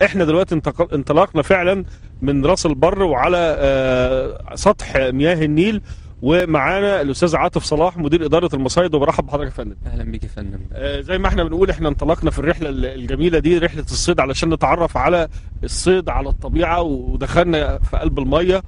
احنا دلوقتي انتقل انطلقنا فعلا من راس البر وعلى آه، سطح مياه النيل ومعانا الاستاذ عاطف صلاح مدير اداره المصايد وبرحب بحضرتك يا فندم اهلا بيك يا فندم آه، زي ما احنا بنقول احنا انطلقنا في الرحله ال- الجميله دي رحله الصيد علشان نتعرف على الصيد على الطبيعه ودخلنا في قلب الميه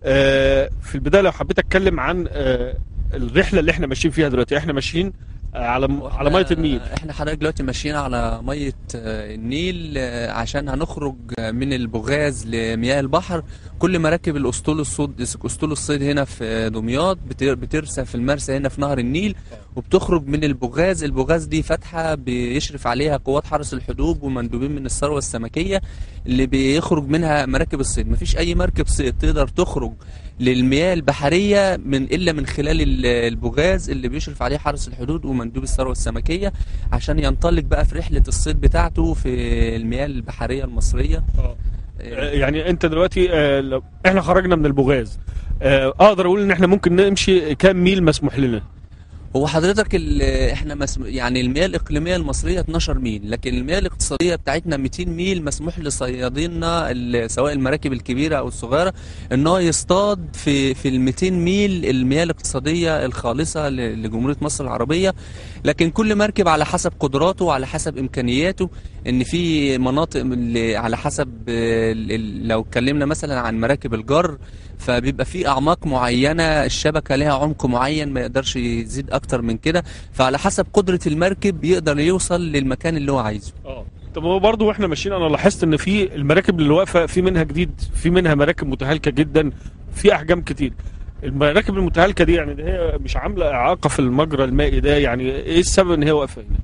آه، في البدايه لو حبيت اتكلم عن آه، الرحله اللي احنا ماشيين فيها دلوقتي احنا ماشيين آه، على على ميه النيل احنا حضرتك دلوقتي ماشيين على ميه آه، النيل آه، عشان هنخرج آه، من البوغاز لمياه البحر كل مراكب الاسطول الصيد اسطول الصيد هنا في دمياط بتر- بترسى في المرسى هنا في نهر النيل وبتخرج من البوغاز البوغاز دي فتحه بيشرف عليها قوات حرس الحدود ومندوبين من الثروه السمكيه اللي بيخرج منها مراكب الصيد مفيش اي مركب صيد تقدر تخرج للمياه البحريه من الا من خلال ال- البوغاز اللي بيشرف عليه حرس الحدود ومندوب الثروه السمكيه عشان ينطلق بقى في رحله الصيد بتاعته في المياه البحريه المصريه آه، يعني انت دلوقتي آه، لو احنا خرجنا من البوغاز آه، اقدر اقول ان احنا ممكن نمشي كام ميل مسموح لنا هو حضرتك ال- احنا مسم... يعني المياه الاقليميه المصريه 12 ميل لكن المياه الاقتصاديه بتاعتنا 200 ميل مسموح لصيادينا ال- سواء المراكب الكبيره او الصغيره ان هو يصطاد في في ال 200 ميل المياه الاقتصاديه الخالصه ل- لجمهوريه مصر العربيه لكن كل مركب على حسب قدراته وعلى حسب امكانياته ان في مناطق من اللي على حسب ال- ال- لو اتكلمنا مثلا عن مراكب الجر فبيبقى في اعماق معينه الشبكه لها عمق معين ما يقدرش يزيد اكتر من كده فعلى حسب قدره المركب يقدر يوصل للمكان اللي هو عايزه اه طب هو برضه واحنا ماشيين انا لاحظت ان في المراكب اللي واقفه في منها جديد في منها مراكب متهالكه جدا في احجام كتير المراكب المتهالكه دي يعني ده هي مش عامله اعاقه في المجرى المائي ده يعني ايه السبب ان هي واقفه هنا؟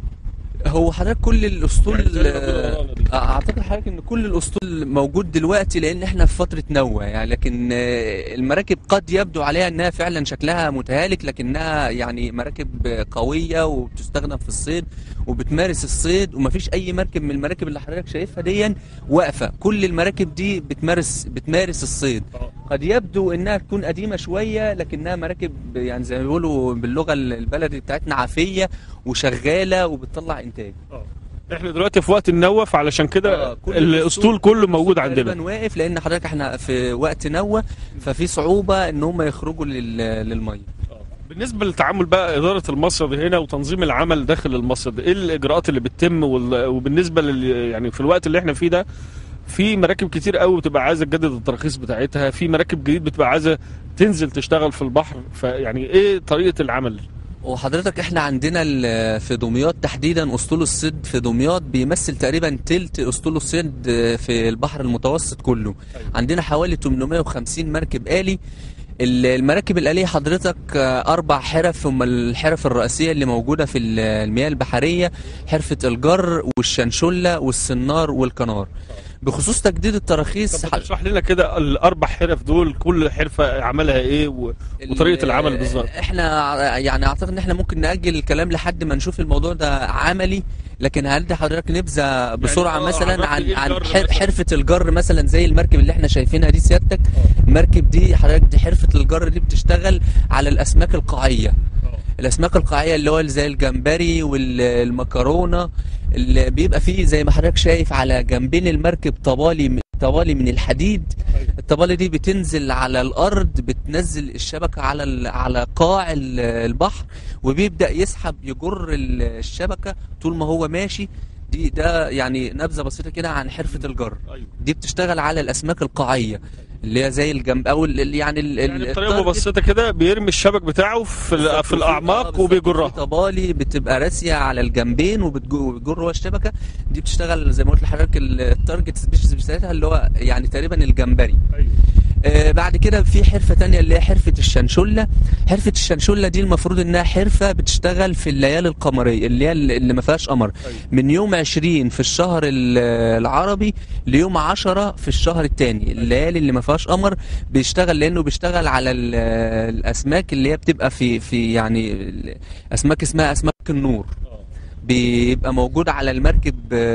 هو حضرتك كل الاسطول يعني زي ما بيقولوا ورانا دي. اعتقد حضرتك ان كل الاسطول موجود دلوقتي لان احنا في فتره نوة يعني لكن آه، المراكب قد يبدو عليها انها فعلا شكلها متهالك لكنها يعني مراكب قويه وبتستخدم في الصيد وبتمارس الصيد ومفيش اي مركب من المراكب اللي حضرتك شايفها دي واقفه كل المراكب دي بتمارس بتمارس الصيد اه قد يبدو انها تكون قديمه شويه لكنها مراكب يعني زي ما بيقولوا باللغه البلدي بتاعتنا عافيه وشغاله وبتطلع انتاج اه احنا دلوقتي في وقت النوة فعلشان كده آه، كل الاسطول كله موجود تقريبا عندنا واقف لان حضرتك احنا في وقت نوة ففي صعوبه ان هم يخرجوا لل- للميه آه. بالنسبه للتعامل بقى اداره المصيد هنا وتنظيم العمل داخل المصيد ايه الاجراءات اللي بتتم وال- وبالنسبه لل يعني في الوقت اللي احنا فيه ده في مراكب كتير قوي بتبقى عايزه تجدد التراخيص بتاعتها في مراكب جديد بتبقى عايزه تنزل تشتغل في البحر فيعني ايه طريقه العمل وحضرتك احنا عندنا ال- في دمياط تحديدا اسطول الصيد في دمياط بيمثل تقريبا تلت اسطول الصيد في البحر المتوسط كله أيوة. عندنا حوالي 850 مركب آلي ال- المراكب الآلية حضرتك آه، أربع حرف هم الحرف الرئيسية اللي موجودة في ال- المياه البحرية حرفة الجر والشنشلة والسنار والكنار بخصوص تجديد التراخيص طب اشرح لنا كده الاربع حرف دول كل حرفه عملها ايه و... وطريقة العمل بالظبط. احنا ع- يعني اعتقد ان احنا ممكن نأجل الكلام لحد ما نشوف الموضوع ده عملي لكن هل حضرتك نبذة بسرعة آه، مثلا عرفني عن إيه عن الجر حر- مثلاً؟ حرفة الجر مثلا زي المركب اللي احنا شايفينها دي سيادتك المركب دي حضرتك دي حرفة الجر دي بتشتغل على الاسماك القاعية الاسماك القاعيه اللي هو زي الجمبري والمكرونه اللي بيبقى فيه زي ما حضرتك شايف على جنبين المركب طبالي طبالي من الحديد الطبالي دي بتنزل على الارض بتنزل الشبكه على ال- على قاع ال- البحر وبيبدا يسحب يجر ال- الشبكه طول ما هو ماشي دي ده يعني نبذه بسيطه كده عن حرفه الجر ايوه دي بتشتغل على الاسماك القاعيه اللي هي زي الجنب او ال- ال- يعني ال- ال- يعني بطريقه التارجت مبسطه كده بيرمي الشبك بتاعه في ال- في بالظبط. الاعماق بالظبط. وبيجرها في طبالي بتبقى راسيه على الجنبين وبتج- وبتجر هو الشبكه دي بتشتغل زي ما قلت لحضرتك ال- التارجت سبيشيز بتاعتها اللي هو يعني تقريبا الجمبري ايوه آه بعد كده في حرفه تانية اللي هي حرفه الشنشله حرفه الشنشله دي المفروض انها حرفه بتشتغل في الليالي القمريه اللي هي اللي ما فيهاش قمر أيوة. من يوم 20 في الشهر ال- العربي ليوم 10 في الشهر الثاني الليالي اللي ما فيهاش قمر بيشتغل لانه بيشتغل على ال- الاسماك اللي هي بتبقى في في يعني اسماك اسمها اسماك النور اه بيبقى موجود على المركب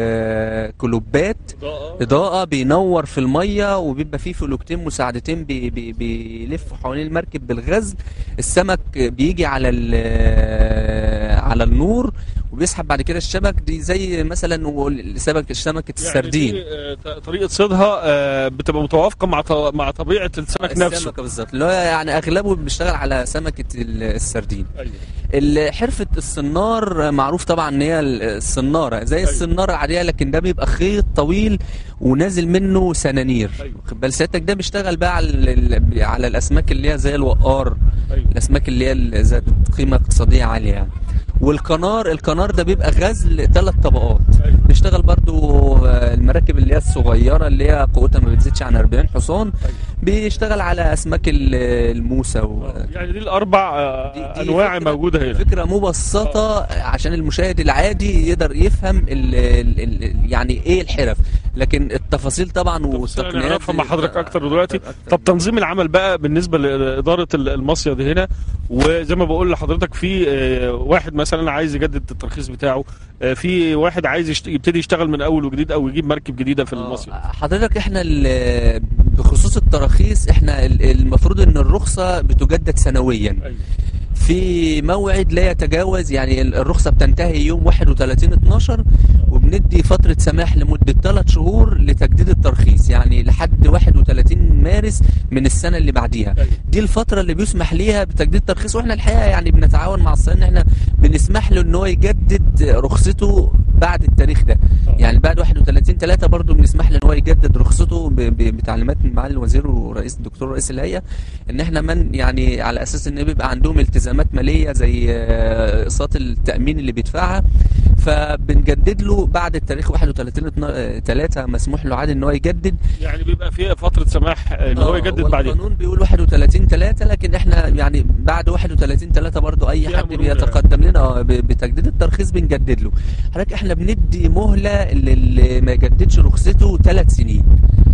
آه، كلوبات اضاءه بينور في الميه وبيبقى فيه فلوكتين مساعدتين بي بي بيلفوا حوالين المركب بالغزل السمك بيجي على ال- على النور وبيسحب بعد كده الشبك دي زي مثلا نقول سمك سمكه السردين يعني دي آه، ط- طريقه صيدها آه، بتبقى متوافقه مع ط- مع طبيعه السمك نفسه السمكه بالظبط اللي هو يعني اغلبه بيشتغل على سمكه ال- السردين ايوه ال- حرفة الصنار معروف طبعا ان هي ال- الصنارة زي أيوة. الصنارة العادية لكن ده بيبقى خيط طويل ونازل منه سنانير أيوة. خد بال سيادتك ده بيشتغل بقى على ال- على الاسماك اللي هي زي الوقار ايوه الاسماك اللي هي ال- ذات قيمة اقتصادية عالية يعني والقنار القنار ده بيبقى غزل ثلاث طبقات أيوة. بيشتغل برضو آه، المراكب اللي هي الصغيرة اللي هي قوتها ما بتزيدش عن 40 حصان أيوة. بيشتغل على اسماك ال- الموسى و... يعني دي الاربع آه، دي- دي انواع فكرة- موجوده هنا فكرة مبسطة عشان المشاهد العادي يقدر يفهم ال ال ال يعني ايه الحرف لكن التفاصيل طبعا تفاصيل والتقنيات نعرفها مع حضرتك اكتر دلوقتي أكتر. طب تنظيم العمل بقى بالنسبه لاداره ال- المصيد هنا وزي ما بقول لحضرتك في آه، واحد مثلا عايز يجدد الترخيص بتاعه آه، في واحد عايز يشت- يبتدي يشتغل من اول وجديد او يجيب مركب جديده في آه، المصيد حضرتك احنا ال- بخصوص التراخيص احنا ال- المفروض ان الرخصة بتجدد سنويا ايوه في موعد لا يتجاوز يعني ال- الرخصة بتنتهي يوم 31 12 وبندي فترة سماح لمدة 3 شهور لتجديد الترخيص يعني لحد 31 مارس من السنة اللي بعديها أيوة. دي الفترة اللي بيسمح ليها بتجديد الترخيص واحنا الحقيقة يعني بنتعاون مع الصين ان احنا بنسمح له ان هو يجدد رخصته بعد التاريخ ده يعني بعد 31 3 برضه بنسمح له ان هو يجدد رخصته ب- ب- بتعليمات من معالي الوزير ورئيس الدكتور رئيس الهيئة ان احنا من يعني على اساس ان بيبقى عندهم التزامات مالية زي آه، اقساط التأمين اللي بيدفعها فبنجدد له بعد التاريخ 31 3 مسموح له عادي ان هو يجدد يعني بيبقى فيها فتره سماح آه، ان هو آه، يجدد بعدين والقانون بيقول 31 3 لكن احنا يعني بعد 31 3 برضو اي فيها حد مرونة بيتقدم لنا آه، ب- بتجديد الترخيص بنجدد له حضرتك احنا بندي مهلة اللي ما يجددش رخصته ثلاث سنين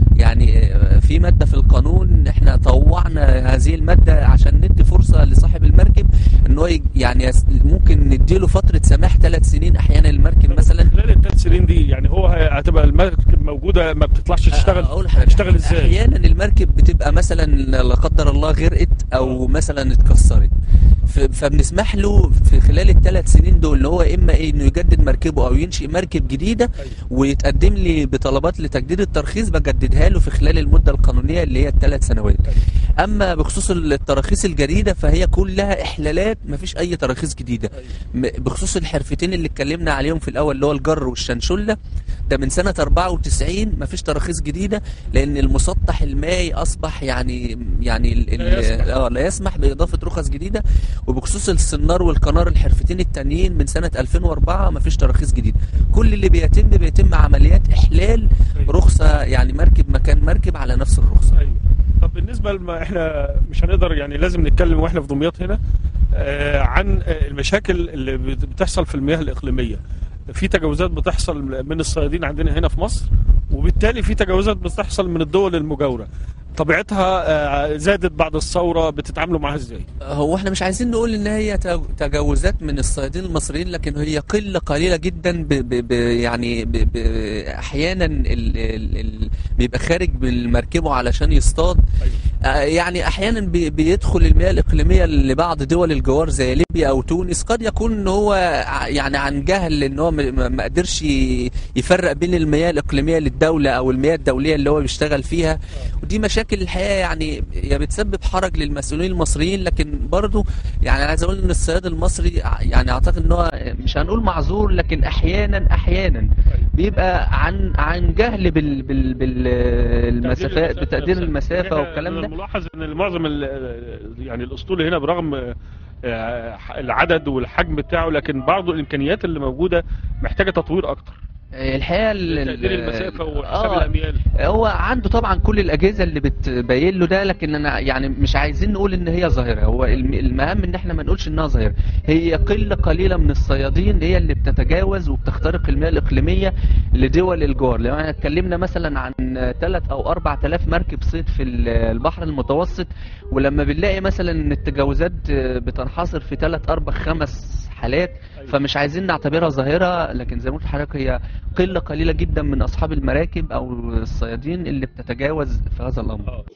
يعني آه، في مادة في القانون احنا طوعنا هذه المادة عشان ندي فرصة لصاحب المركب ان هو يج- يعني يس- ممكن نديله فترة سماح ثلاث سنين احيانا المركب مثلا خلال الثلاث سنين دي يعني هو ه- هتبقى المركب موجوده ما بتطلعش تشتغل اقول لحضرتك تشتغل ازاي احيانا المركب بتبقى مثلا لا قدر الله غرقت او مثلا اتكسرت ف- فبنسمح له في خلال الثلاث سنين دول ان هو اما إيه انه يجدد مركبه او ينشئ مركب جديده أيوة. ويتقدم لي بطلبات لتجديد الترخيص بجددها له في خلال المده القانونيه اللي هي الثلاث سنوات اما بخصوص التراخيص الجديده فهي كلها احلالات مفيش اي تراخيص جديده أيوة. م- بخصوص الحرفتين اللي اتكلمنا عليهم في الاول اللي هو الجر والشنشله ده من سنه 94 مفيش تراخيص جديده لان المسطح المائي اصبح يعني يعني ال- لا ال- يسمح. اه لا يسمح باضافه رخص جديده وبخصوص السنار والقنار الحرفتين التانيين من سنه 2004 مفيش تراخيص جديده كل اللي بيتم بيتم عمليات احلال أيوة. رخصه يعني مركب مكان مركب على نفس الرخصه ايوه طب بالنسبه لما احنا مش هنقدر يعني لازم نتكلم واحنا في دمياط هنا آه عن آه، المشاكل اللي بت- بتحصل في المياه الاقليميه في تجاوزات بتحصل من الصيادين عندنا هنا في مصر وبالتالي في تجاوزات بتحصل من الدول المجاوره طبيعتها آه، زادت بعد الثوره بتتعاملوا معاها ازاي؟ هو احنا مش عايزين نقول ان هي تج- تجاوزات من الصيادين المصريين لكن هي قله قليله جدا ب ب ب يعني ب ب احيانا ال ال ال بيبقى خارج من مركبه علشان يصطاد ايوه آه، يعني احيانا بي بيدخل المياه الاقليميه لبعض دول الجوار زي ليبيا او تونس قد يكون ان هو ع- يعني عن جهل ان هو ما- ما ما قدرش ي- يفرق بين المياه الاقليميه للدوله او المياه الدوليه اللي هو بيشتغل فيها ودي مشاكل الحقيقه يعني هي بتسبب حرج للمسؤولين المصريين لكن برضو يعني عايز اقول ان الصياد المصري ع- يعني اعتقد ان هو مش هنقول معذور لكن احيانا احيانا بيبقى عن عن جهل بال بال بالمسافات بتقدير المسافه والكلام ده ملاحظ ان معظم ال- يعني الاسطول هنا برغم آه، العدد والحجم بتاعه لكن بعض الامكانيات اللي موجوده محتاجه تطوير اكتر الحقيقه ال- ال- تقدير المسافه وحساب آه، الاميال هو عنده طبعا كل الاجهزه اللي بتبين له ده لكن انا يعني مش عايزين نقول ان هي ظاهره هو الم- المهم ان احنا ما نقولش انها ظاهره هي قله قليله من الصيادين هي اللي بتتجاوز وبتخترق المياه الاقليميه لدول الجوار لو احنا اتكلمنا مثلا عن 3 او 4000 مركب صيد في ال- البحر المتوسط ولما بنلاقي مثلا ان التجاوزات بتنحصر في 3 4 5 حالات فمش عايزين نعتبرها ظاهره لكن زي ما قلت لحضرتك هي قله قليله جدا من اصحاب المراكب او الصيادين اللي بتتجاوز في هذا الامر آه.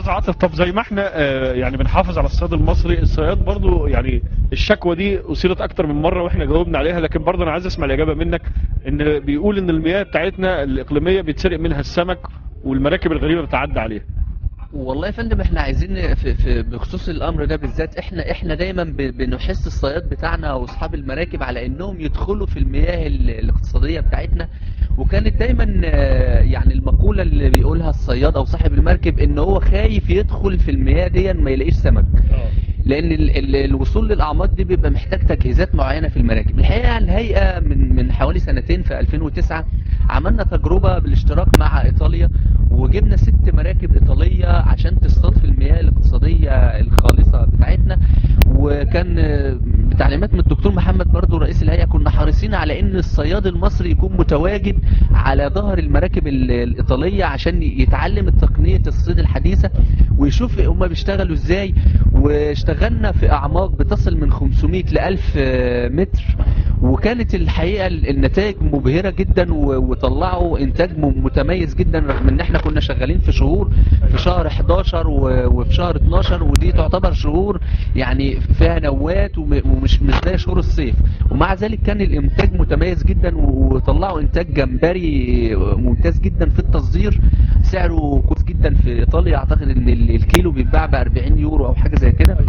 استاذ عاطف طب زي ما احنا آه، يعني بنحافظ على الصيد المصري الصياد برضو يعني الشكوى دي اثيرت اكتر من مره واحنا جاوبنا عليها لكن برضو انا عايز اسمع الاجابه منك ان بيقول ان المياه بتاعتنا الاقليميه بيتسرق منها السمك والمراكب الغريبه بتعدي عليها والله يا فندم احنا عايزين في, في بخصوص الامر ده بالذات احنا احنا دايما ب- بنحث الصياد بتاعنا او اصحاب المراكب على انهم يدخلوا في المياه ال- الاقتصاديه بتاعتنا وكانت دايما آه، يعني المقوله اللي بيقولها الصياد او صاحب المركب ان هو خايف يدخل في المياه دي ما يلاقيش سمك لان ال ال الوصول للاعماق دي بيبقى محتاج تجهيزات معينه في المراكب الحقيقه الهيئه من من حوالي سنتين في 2009 عملنا تجربه بالاشتراك مع ايطاليا وجبنا ست مراكب ايطاليه عشان تصطاد في المياه الاقتصاديه الخالصه بتاعتنا وكان آه، بتعليمات من الدكتور محمد برضو رئيس الهيئه كنا حريصين على ان الصياد المصري يكون متواجد على ظهر المراكب ال- الايطاليه عشان يتعلم تقنيه الصيد الحديثه ويشوف هما بيشتغلوا ازاي واشتغلنا في اعماق بتصل من 500 ل 1000 متر وكانت الحقيقه ال- النتائج مبهره جدا و- وطلعوا انتاج م- متميز جدا رغم ان احنا كنا شغالين في شهور في شهر 11 و- وفي شهر 12 ودي تعتبر شهور يعني فيها نوات وم- ومش مش زي شهور الصيف ومع ذلك كان الانتاج متميز جدا و- وطلعوا انتاج جمبري ممتاز جدا في التصدير سعره كويس جدا في ايطاليا اعتقد ان ال- الكيلو بيتباع ب 40 يورو او حاجه زي كده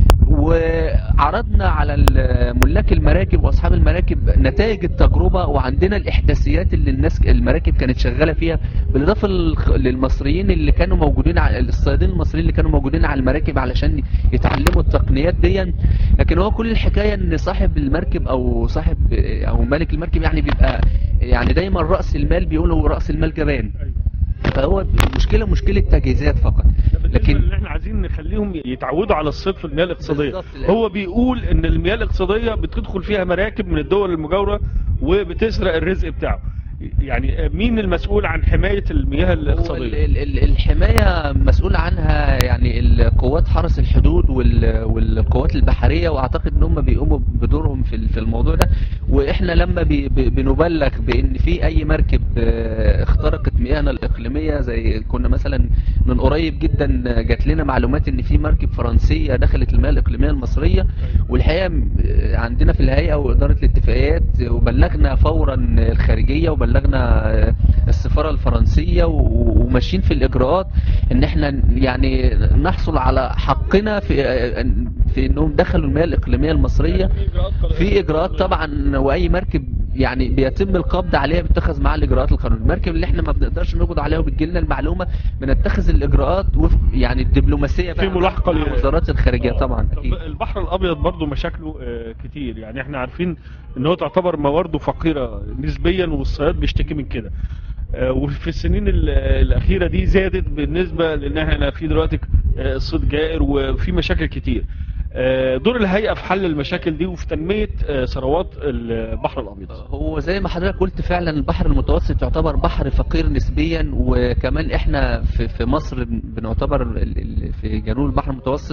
وعرضنا على ال- ملاك المراكب واصحاب المراكب نتائج التجربه وعندنا الاحداثيات اللي الناس المراكب كانت شغاله فيها بالاضافه للخ- للمصريين اللي كانوا موجودين على الصيادين المصريين اللي كانوا موجودين على المراكب علشان يتعلموا التقنيات دي لكن هو كل الحكايه ان صاحب المركب او صاحب او مالك المركب يعني بيبقى يعني دايما راس المال بيقولوا راس المال جبان فهو المشكله مشكله تجهيزات فقط لكن لكن اللي احنا عايزين نخليهم يتعودوا على الصيد في المياه الاقتصاديه بالظبط. هو بيقول ان المياه الاقتصاديه بتدخل فيها مراكب من الدول المجاوره وبتسرق الرزق بتاعه يعني مين المسؤول عن حمايه المياه هو ال- الاقتصاديه ال- ال- الحماية مسؤول عنها يعني القوات حرس الحدود وال- والقوات البحرية واعتقد ان هم بيقوموا بدورهم في ال- في الموضوع ده واحنا لما بي- بي- بنبلغ بان في اي مركب آه، اخترقت مياهنا الاقليمية زي كنا مثلا من قريب جدا جات لنا معلومات ان في مركب فرنسية دخلت المياه الاقليمية المصرية والحقيقة آه، عندنا في الهيئة وإدارة الاتفاقيات وبلغنا فورا الخارجية وبلغنا آه، السفارة الفرنسية و- وماشيين في الإجراءات إن إحنا يعني نحصل على حقنا في آه، في إنهم دخلوا المياه الإقليمية المصرية في إجراءات طبعا وأي مركب يعني بيتم القبض عليها بيتخذ معاها الإجراءات القانونية المركب اللي إحنا ما بنقدرش نقبض عليها وبتجيلنا المعلومة بنتخذ الإجراءات وفق يعني الدبلوماسية في بقى ملاحقة مع ل- وزارات الخارجية طبعا طب أكيد البحر الابيض برضو مشاكله آه، كتير يعني احنا عارفين ان هو تعتبر موارده فقيره نسبيا والصياد بيشتكي من كده آه، وفي السنين ال- الاخيره دي زادت بالنسبه لان احنا في دلوقتي آه، الصيد جائر وفي مشاكل كتير آه، دور الهيئه في حل المشاكل دي وفي تنميه آه، ثروات البحر الابيض هو زي ما حضرتك قلت فعلا البحر المتوسط يعتبر بحر فقير نسبيا وكمان احنا في في مصر بنعتبر ال- ال- في جنوب البحر المتوسط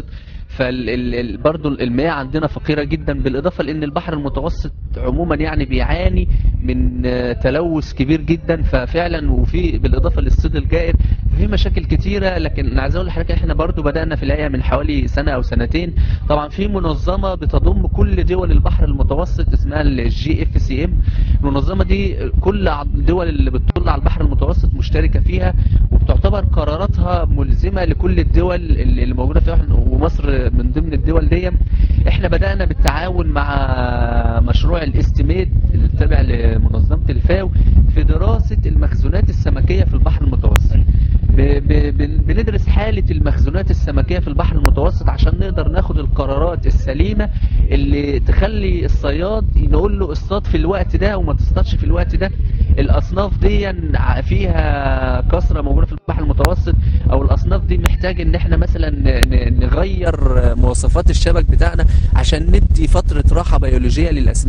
فبرضه المياه عندنا فقيرة جدا بالإضافة لأن البحر المتوسط عموما يعني بيعاني من آه، تلوث كبير جدا ففعلا وفي بالإضافة للصيد الجائر في مشاكل كتيرة لكن أنا عايز أقول لحضرتك احنا برضه بدأنا في الهيئة من حوالي سنة أو سنتين طبعا في منظمة بتضم كل دول البحر المتوسط اسمها الجي اف سي ام المنظمة دي كل الدول اللي بتطل على البحر المتوسط مشتركة فيها وبتعتبر قراراتها ملزمة لكل الدول اللي اللي موجودة فيها ومصر من ضمن الدول دي احنا بدأنا بالتعاون مع مشروع الاستيميت اللي تابع لمنظمة الفاو في دراسة المخزونات السمكية في البحر المتوسط ب- ب- بن- بندرس حالة المخزونات السمكية في البحر المتوسط عشان نقدر ناخد القرارات السليمة اللي تخلي الصياد نقول له اصطاد في الوقت ده وما تصطادش في الوقت ده الاصناف دي ع- فيها كثرة موجودة في البحر المتوسط او الاصناف دي محتاج ان احنا مثلا ن- ن- نغير مواصفات الشبك بتاعنا عشان ندي فترة راحة بيولوجية للاسماك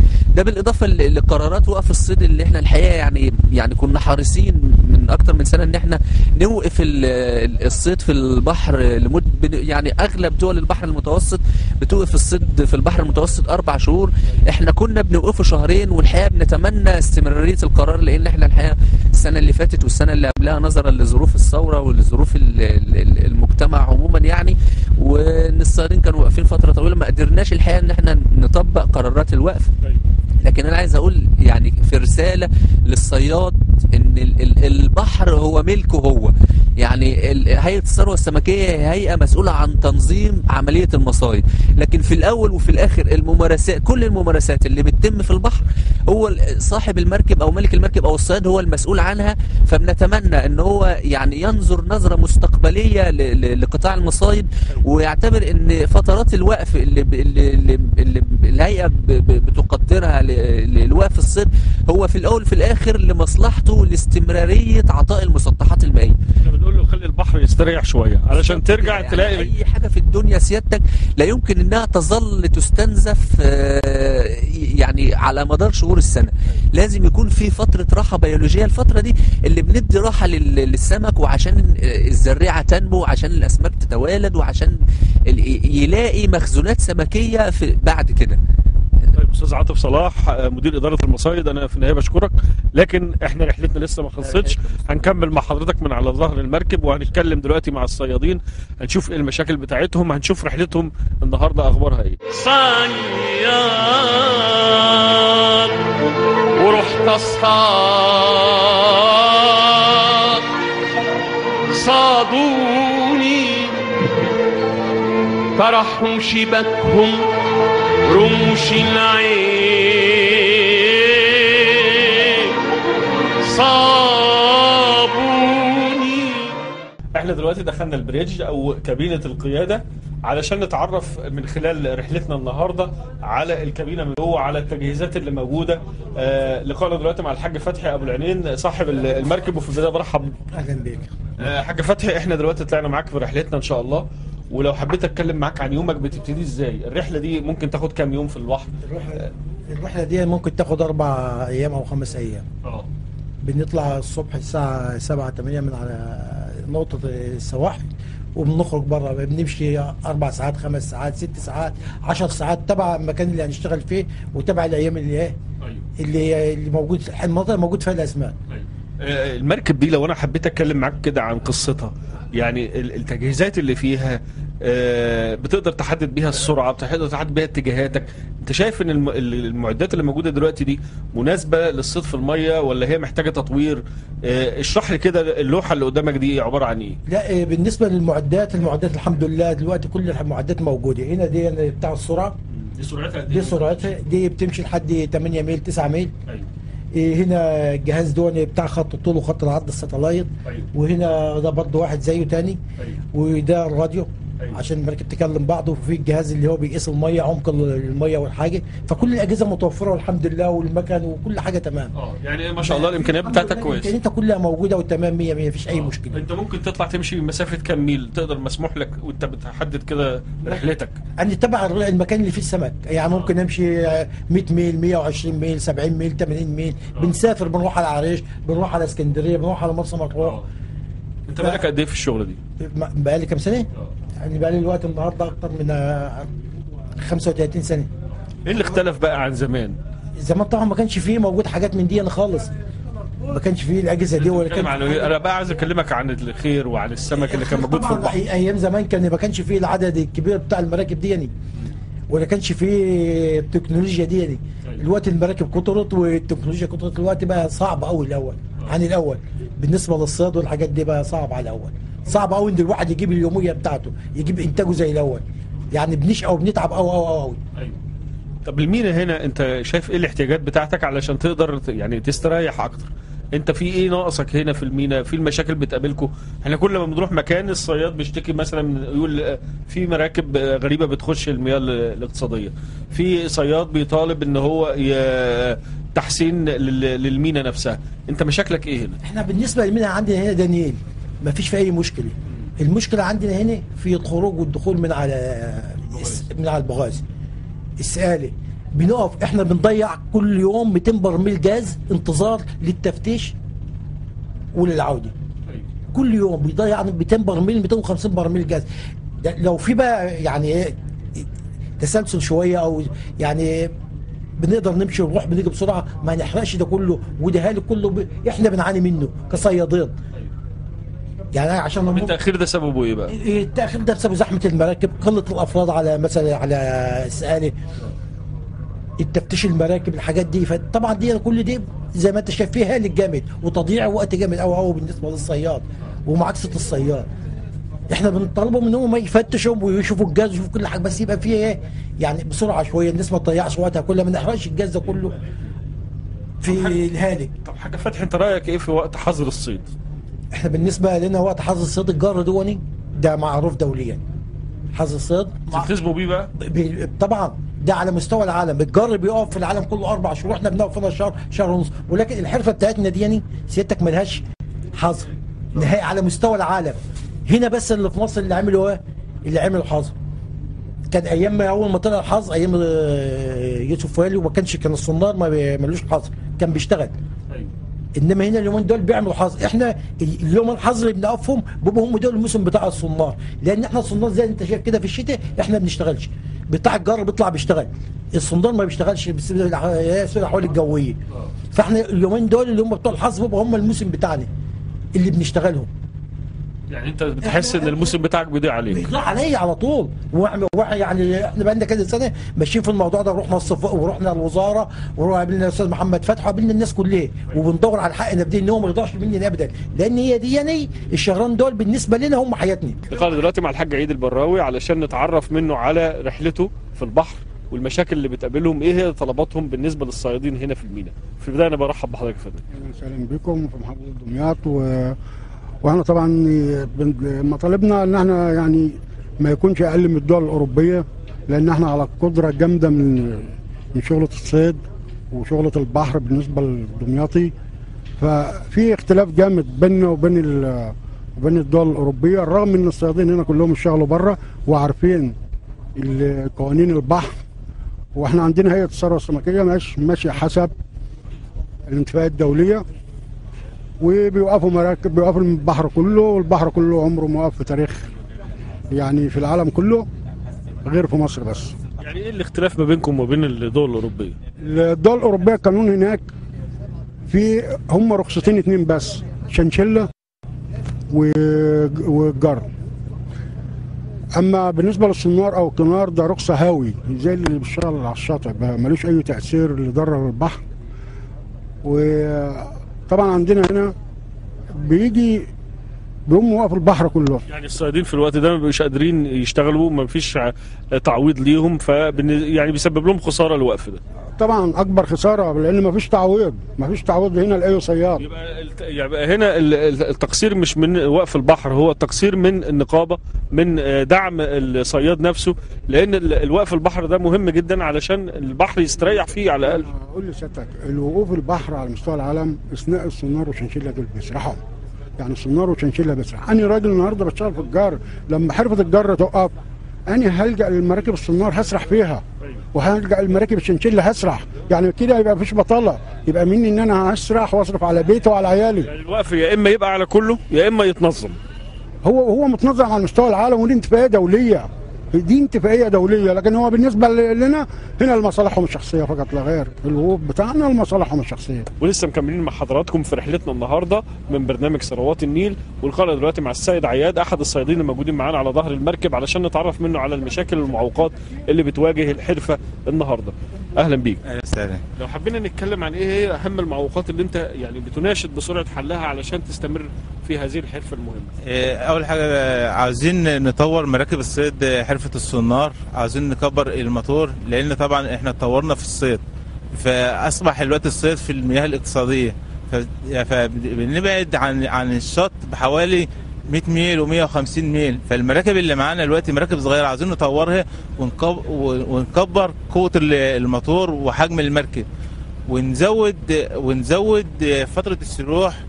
ده بالاضافه ل- لقرارات وقف الصيد اللي احنا الحقيقه يعني يعني كنا حريصين من اكتر من سنه ان احنا نوقف ال- ال- الصيد في البحر لمده يعني اغلب دول البحر المتوسط بتوقف الصيد في البحر المتوسط اربع شهور احنا كنا بنوقفه شهرين والحقيقه بنتمنى استمراريه القرار لان احنا الحقيقه السنه اللي فاتت والسنه اللي قبلها نظرا لظروف الثوره ولظروف ال- ال- ال- المجتمع عموما يعني وان الصيادين كانوا واقفين فتره طويله ما قدرناش الحقيقه ان احنا نطبق قرارات الوقف لكن انا عايز اقول يعني في رساله للصياد ان ال- ال- البحر هو ملكه هو يعني ال- هيئه الثروه السمكيه هي هيئه مسؤوله عن تنظيم عمليه المصايد لكن في الاول وفي الاخر الممارسات كل الممارسات اللي بتتم في البحر هو ال- صاحب المركب او ملك المركب او الصياد هو المسؤول عنها فبنتمنى ان هو يعني ينظر نظره مستقبليه ل- ل- لقطاع المصايد ويعتبر ان فترات الوقف اللي ب- اللي, اللي, اللي ب- الهيئه ب- ب- بتقدرها ل- ل- لوقف الصيد هو في الاول في الاخر لمصلحته لاستمراريه عطاء المسطحات المائيه احنا بنقول له خلي البحر يستريح شويه علشان ترجع يعني تلاقي اي حاجه في الدنيا سيادتك لا يمكن انها تظل تستنزف آه، يعني على مدار شهور السنه لازم يكون في فتره راحه بيولوجيه الفتره دي اللي بندي راحه لل- للسمك وعشان الزريعه تنمو عشان الاسماك تتوالد وعشان ال- يلاقي مخزونات سمكيه في بعد كده طيب استاذ عاطف صلاح آه، مدير اداره المصايد انا في النهايه بشكرك لكن احنا رحلتنا لسه ما خلصتش هنكمل مع حضرتك من على ظهر المركب وهنتكلم دلوقتي مع الصيادين هنشوف ايه المشاكل بتاعتهم هنشوف رحلتهم النهارده اخبارها ايه صياد ورحت اصطاد صادوني طرحهم شبكهم رموش العين صابوني احنا دلوقتي دخلنا البريدج او كابينه القياده علشان نتعرف من خلال رحلتنا النهارده على الكابينه من جوه على التجهيزات اللي موجوده آه لقائنا دلوقتي مع الحاج فتحي ابو العينين صاحب ال- المركب وفي البدايه برحب اهلا بيك آه حاج فتحي احنا دلوقتي طلعنا معاك في رحلتنا ان شاء الله ولو حبيت اتكلم معاك عن يومك بتبتدي ازاي الرحله دي ممكن تاخد كام يوم في البحر الرحله الرحله دي ممكن تاخد اربع ايام او خمس ايام اه بنطلع الصبح الساعه 7 8 من على نقطه السواحل وبنخرج بره بنمشي اربع ساعات خمس ساعات ست ساعات عشر ساعات تبع المكان اللي هنشتغل فيه وتبع الايام اللي ايه ايوه اللي اللي موجود المنطقه موجود فيها الاسماك آه، المركب دي لو انا حبيت اتكلم معاك كده عن قصتها يعني ال- التجهيزات اللي فيها آه، بتقدر تحدد بيها السرعه بتقدر تحدد بيها اتجاهاتك انت شايف ان الم- ال- المعدات اللي موجوده دلوقتي دي مناسبه للصيد في الميه ولا هي محتاجه تطوير آه، اشرح لي كده اللوحه اللي قدامك دي عباره عن ايه لا إيه، بالنسبه للمعدات المعدات الحمد لله دلوقتي كل المعدات موجوده هنا دي بتاع السرعه دي سرعتها دي سرعتها دي بتمشي لحد 8 ميل 9 ميل ايوه إيه هنا الجهاز دوني بتاع خط الطول وخط العرض الساتلايت ايوه وهنا ده برضه واحد زيه تاني ايوه وده الراديو أيوة. عشان المركب تكلم بعض وفي الجهاز اللي هو بيقيس الميه عمق الميه والحاجه فكل الاجهزه متوفره والحمد لله والمكن وكل حاجه تمام اه يعني ما شاء الله الامكانيات بتاعتك كويسه الامكانيات كلها موجوده والتمام 100 100 مفيش اي آه. مشكله انت ممكن تطلع تمشي مسافه كام ميل تقدر مسموح لك وانت بتحدد كده رحلتك انا تبع المكان اللي فيه السمك يعني ممكن امشي آه، 100 ميل 120 ميل 70 ميل 80 ميل آه. بنسافر بنروح على العريش بنروح على اسكندريه بنروح على مرسى مطروح اه انت بالك قد ايه في الشغله دي م- بقالي كام سنه؟ اه يعني بقالي الوقت النهارده اكتر من آه، 35 سنه ايه اللي اختلف بقى عن زمان زمان طبعا ما كانش فيه موجود حاجات من دي أنا خالص ما كانش فيه الاجهزه دي ولا بتكلم كان عن إيه؟ انا بقى عايز اكلمك عن الخير وعن السمك اللي كان موجود في طبعاً البحر أي- ايام زمان كان ما كانش فيه العدد الكبير بتاع المراكب دي يعني ولا كانش فيه التكنولوجيا دي يعني أيوة. الوقت المراكب كترت والتكنولوجيا كترت الوقت بقى صعب قوي الاول عن الاول بالنسبه للصياد والحاجات دي بقى صعب على الاول صعب قوي ان الواحد يجيب اليوميه بتاعته يجيب انتاجه زي الاول يعني بنشقى وبنتعب قوي قوي قوي ايوه طب المينا هنا انت شايف ايه الاحتياجات بتاعتك علشان تقدر ت- يعني تستريح اكتر انت في ايه ناقصك هنا في المينا في المشاكل بتقابلكم احنا كل ما بنروح مكان الصياد بيشتكي مثلا من يقول آه، في مراكب آه، غريبه بتخش المياه ال- الاقتصاديه في صياد بيطالب ان هو ي- تحسين لل- للمينا نفسها انت مشاكلك ايه هنا احنا بالنسبه للمينا عندنا هنا دانيال ما فيش في اي مشكله المشكله عندنا هنا في الخروج والدخول من على من على البغاز السقالة بنقف احنا بنضيع كل يوم 200 برميل جاز انتظار للتفتيش وللعوده كل يوم بيضيع 200 برميل 250 برميل جاز ده لو في بقى يعني ايه تسلسل شويه او يعني بنقدر نمشي ونروح بنيجي بسرعه ما نحرقش ده كله وده هالك كله ب... احنا بنعاني منه كصيادين يعني أنا عشان أمر- التاخير ده سببه ايه بقى؟ التاخير ده بسبب زحمه المراكب قله الافراد على مثلا على اسئله التفتيش المراكب الحاجات دي فطبعا دي كل دي زي ما انت شايف فيها هالك جامد وتضييع وقت جامد قوي قوي بالنسبه للصياد ومعاكسه الصياد احنا بنطالبهم ان هم يفتشوا ويشوفوا الجاز ويشوفوا كل حاجه بس يبقى فيه ايه يعني بسرعه شويه الناس ما تضيعش وقتها كلها ما نحرقش الجاز ده كله في الهالك طب حاجه فتحي انت رايك ايه في وقت حظر الصيد؟ احنا بالنسبه لنا وقت حظر الصيد الجار دوني ده معروف دوليا حظر الصيد مع- تلتزموا بيه بقى؟ بي- طبعا ده على مستوى العالم الجار بيقف في العالم كله اربع شهور احنا بنقف هنا شهر شهر ونص ولكن الحرفه بتاعتنا دي يعني سيادتك ملهاش حظر نهائي على مستوى العالم هنا بس اللي في مصر اللي عملوا ايه؟ اللي عملوا حظر كان ايام ما اول ما طلع الحظر ايام آه، يوسف والي وما كانش كان الصنار ما بي- ملوش حظر كان بيشتغل ايوه انما هنا اليومين دول بيعملوا حظر احنا اليوم الحظر اللي بنقفهم بيبقوا هم دول الموسم بتاع الصنار لان احنا الصنار زي انت شايف كده في الشتاء احنا ما بنشتغلش بتاع الجار بيطلع بيشتغل الصندار ما بيشتغلش بسبب الح- بسبب الاحوال الجويه فاحنا اليومين دول اللي هم بتوع الحظر بيبقوا هم الموسم بتاعنا اللي بنشتغلهم يعني انت بتحس ان الموسم بتاعك بيضيع عليك بيطلع عليا على طول واحنا واحنا يعني احنا بقالنا كذا سنه ماشيين في الموضوع ده رحنا الصف ورحنا الوزاره وقابلنا الاستاذ محمد فتحي وقابلنا الناس كلها وبندور على حقنا بدي ان هو ما يرضاش مني ابدا لان هي دي يعني الشهرين دول بالنسبه لنا هم حياتنا لقاء دلوقتي مع الحاج عيد البراوي علشان نتعرف منه على رحلته في البحر والمشاكل اللي بتقابلهم ايه هي طلباتهم بالنسبه للصيادين هنا في الميناء في البدايه انا برحب بحضرتك يا فندم اهلا وسهلا بكم في محافظه دمياط و... واحنا طبعا بن- مطالبنا ان احنا يعني ما يكونش اقل من الدول الاوروبيه لان احنا على قدره جامده من من شغله الصيد وشغله البحر بالنسبه للدمياطي ففي اختلاف جامد بيننا وبين ال... وبين الدول الاوروبيه رغم ان الصيادين هنا كلهم اشتغلوا بره وعارفين ال- قوانين البحر واحنا عندنا هيئه الثروه السمكيه ماشيه ماشيه حسب الانتفاءات الدوليه وبيوقفوا مراكب بيوقفوا البحر كله والبحر كله عمره ما وقف في تاريخ يعني في العالم كله غير في مصر بس يعني ايه الاختلاف ما بينكم وبين الدول الاوروبيه الدول الاوروبيه القانون هناك في هم رخصتين اتنين بس شنشله و- والجر اما بالنسبه للسنار او الكنار ده رخصه هاوي زي اللي بيشتغل على الشاطئ بقى ملوش اي تاثير لضرر البحر وطبعا عندنا هنا بيجي بيقوم واقف البحر كله يعني الصيادين في الوقت ده ما بيبقوش قادرين يشتغلوا ما فيش ع- تعويض ليهم ف يعني بيسبب لهم خساره الوقف ده طبعا اكبر خساره لان مفيش تعويض مفيش تعويض هنا لاي صياد يبقى الت- يبقى هنا ال- ال- التقصير مش من وقف البحر هو التقصير من النقابه من آه، دعم الصياد نفسه لان ال- الوقف البحر ده مهم جدا علشان البحر يستريح فيه على الاقل اقول لسيادتك الوقوف البحر على مستوى العالم اثناء السنار والشنشله دول بيسرحوا يعني السنار والشنشله بيسرح انا راجل النهارده بشتغل في الجار لما حرفه الجار تقف انا هلجا للمراكب السنار هسرح فيها وهلجا للمراكب الشنشله هسرح يعني كده يبقى مفيش بطاله يبقى مني ان انا هسرح واصرف على بيتي وعلى عيالي يعني الوقف يا اما يبقى على كله يا اما يتنظم هو هو متنظم على مستوى العالم ودي اتفاقيه دوليه دي اتفاقيه دوليه لكن هو بالنسبه لنا هنا لمصالحهم الشخصيه فقط لا غير الوقوف بتاعنا لمصالحهم الشخصيه ولسه مكملين مع حضراتكم في رحلتنا النهارده من برنامج ثروات النيل والقاء دلوقتي مع السيد عياد احد الصيادين الموجودين معانا على ظهر المركب علشان نتعرف منه على المشاكل والمعوقات اللي بتواجه الحرفه النهارده اهلا بيك اهلا وسهلا لو حبينا نتكلم عن ايه هي اهم المعوقات اللي انت يعني بتناشد بسرعه حلها علشان تستمر في هذه الحرفه المهمه إيه، اول حاجه آه، عاوزين نطور مراكب الصيد آه، حرفه الصنار عاوزين نكبر الموتور لان طبعا احنا اتطورنا في الصيد فاصبح الوقت الصيد في المياه الاقتصاديه ف- فبنبعد عن عن الشط بحوالي 100 ميل و150 ميل فالمراكب اللي معانا دلوقتي مراكب صغيره عاوزين نطورها ونكب ونكبر قوه ال- الموتور وحجم المركب ونزود ونزود فتره السروح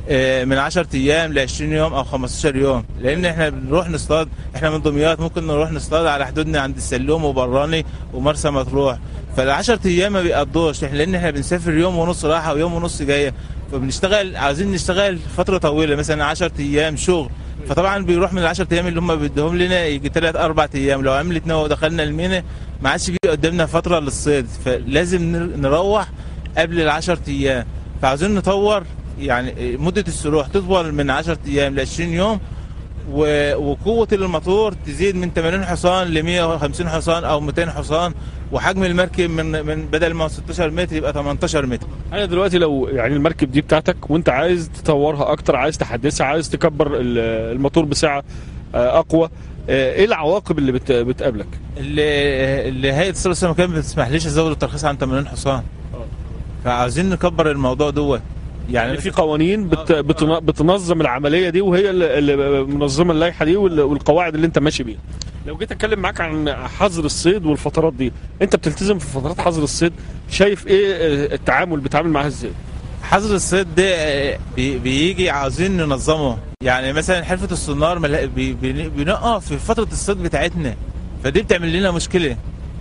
آه، من 10 ايام ل 20 يوم او 15 يوم لان احنا بنروح نصطاد احنا من دمياط ممكن نروح نصطاد على حدودنا عند السلوم وبراني ومرسى مطروح فال 10 ايام ما بيقضوش احنا لان احنا بنسافر يوم ونص راحه ويوم ونص جايه فبنشتغل عايزين نشتغل فتره طويله مثلا 10 ايام شغل فطبعا بيروح من ال 10 ايام اللي هم بيديهم لنا يجي 3 4 ايام لو عملت نوى ودخلنا المينا ما عادش في قدامنا فتره للصيد فلازم نر- نروح قبل ال 10 ايام فعاوزين نطور يعني مده السروح تطول من 10 ايام ل 20 يوم و- وقوه الموتور تزيد من 80 حصان ل 150 حصان او 200 حصان وحجم المركب من من بدل ما هو 16 متر يبقى 18 متر انا دلوقتي لو يعني المركب دي بتاعتك وانت عايز تطورها اكتر عايز تحدثها عايز تكبر ال- الموتور بسعه آه، اقوى آه، ايه العواقب اللي بت- بتقابلك اللي اللي هيئه الصيد والسمكيه ما بتسمحليش ازود الترخيص عن 80 حصان فعاوزين نكبر الموضوع دوت يعني يعني في قوانين بت بتن- بتنظم العمليه دي وهي اللي- اللي منظمه اللائحه دي وال- والقواعد اللي انت ماشي بيها لو جيت اتكلم معاك عن حظر الصيد والفترات دي انت بتلتزم في فترات حظر الصيد شايف ايه آه، التعامل بتتعامل معاها ازاي حظر الصيد ده آه، بي- بيجي عاوزين ننظمه يعني مثلا حرفه السنار ملا- بي- بي- بنقف في فتره الصيد بتاعتنا فدي بتعمل لنا مشكله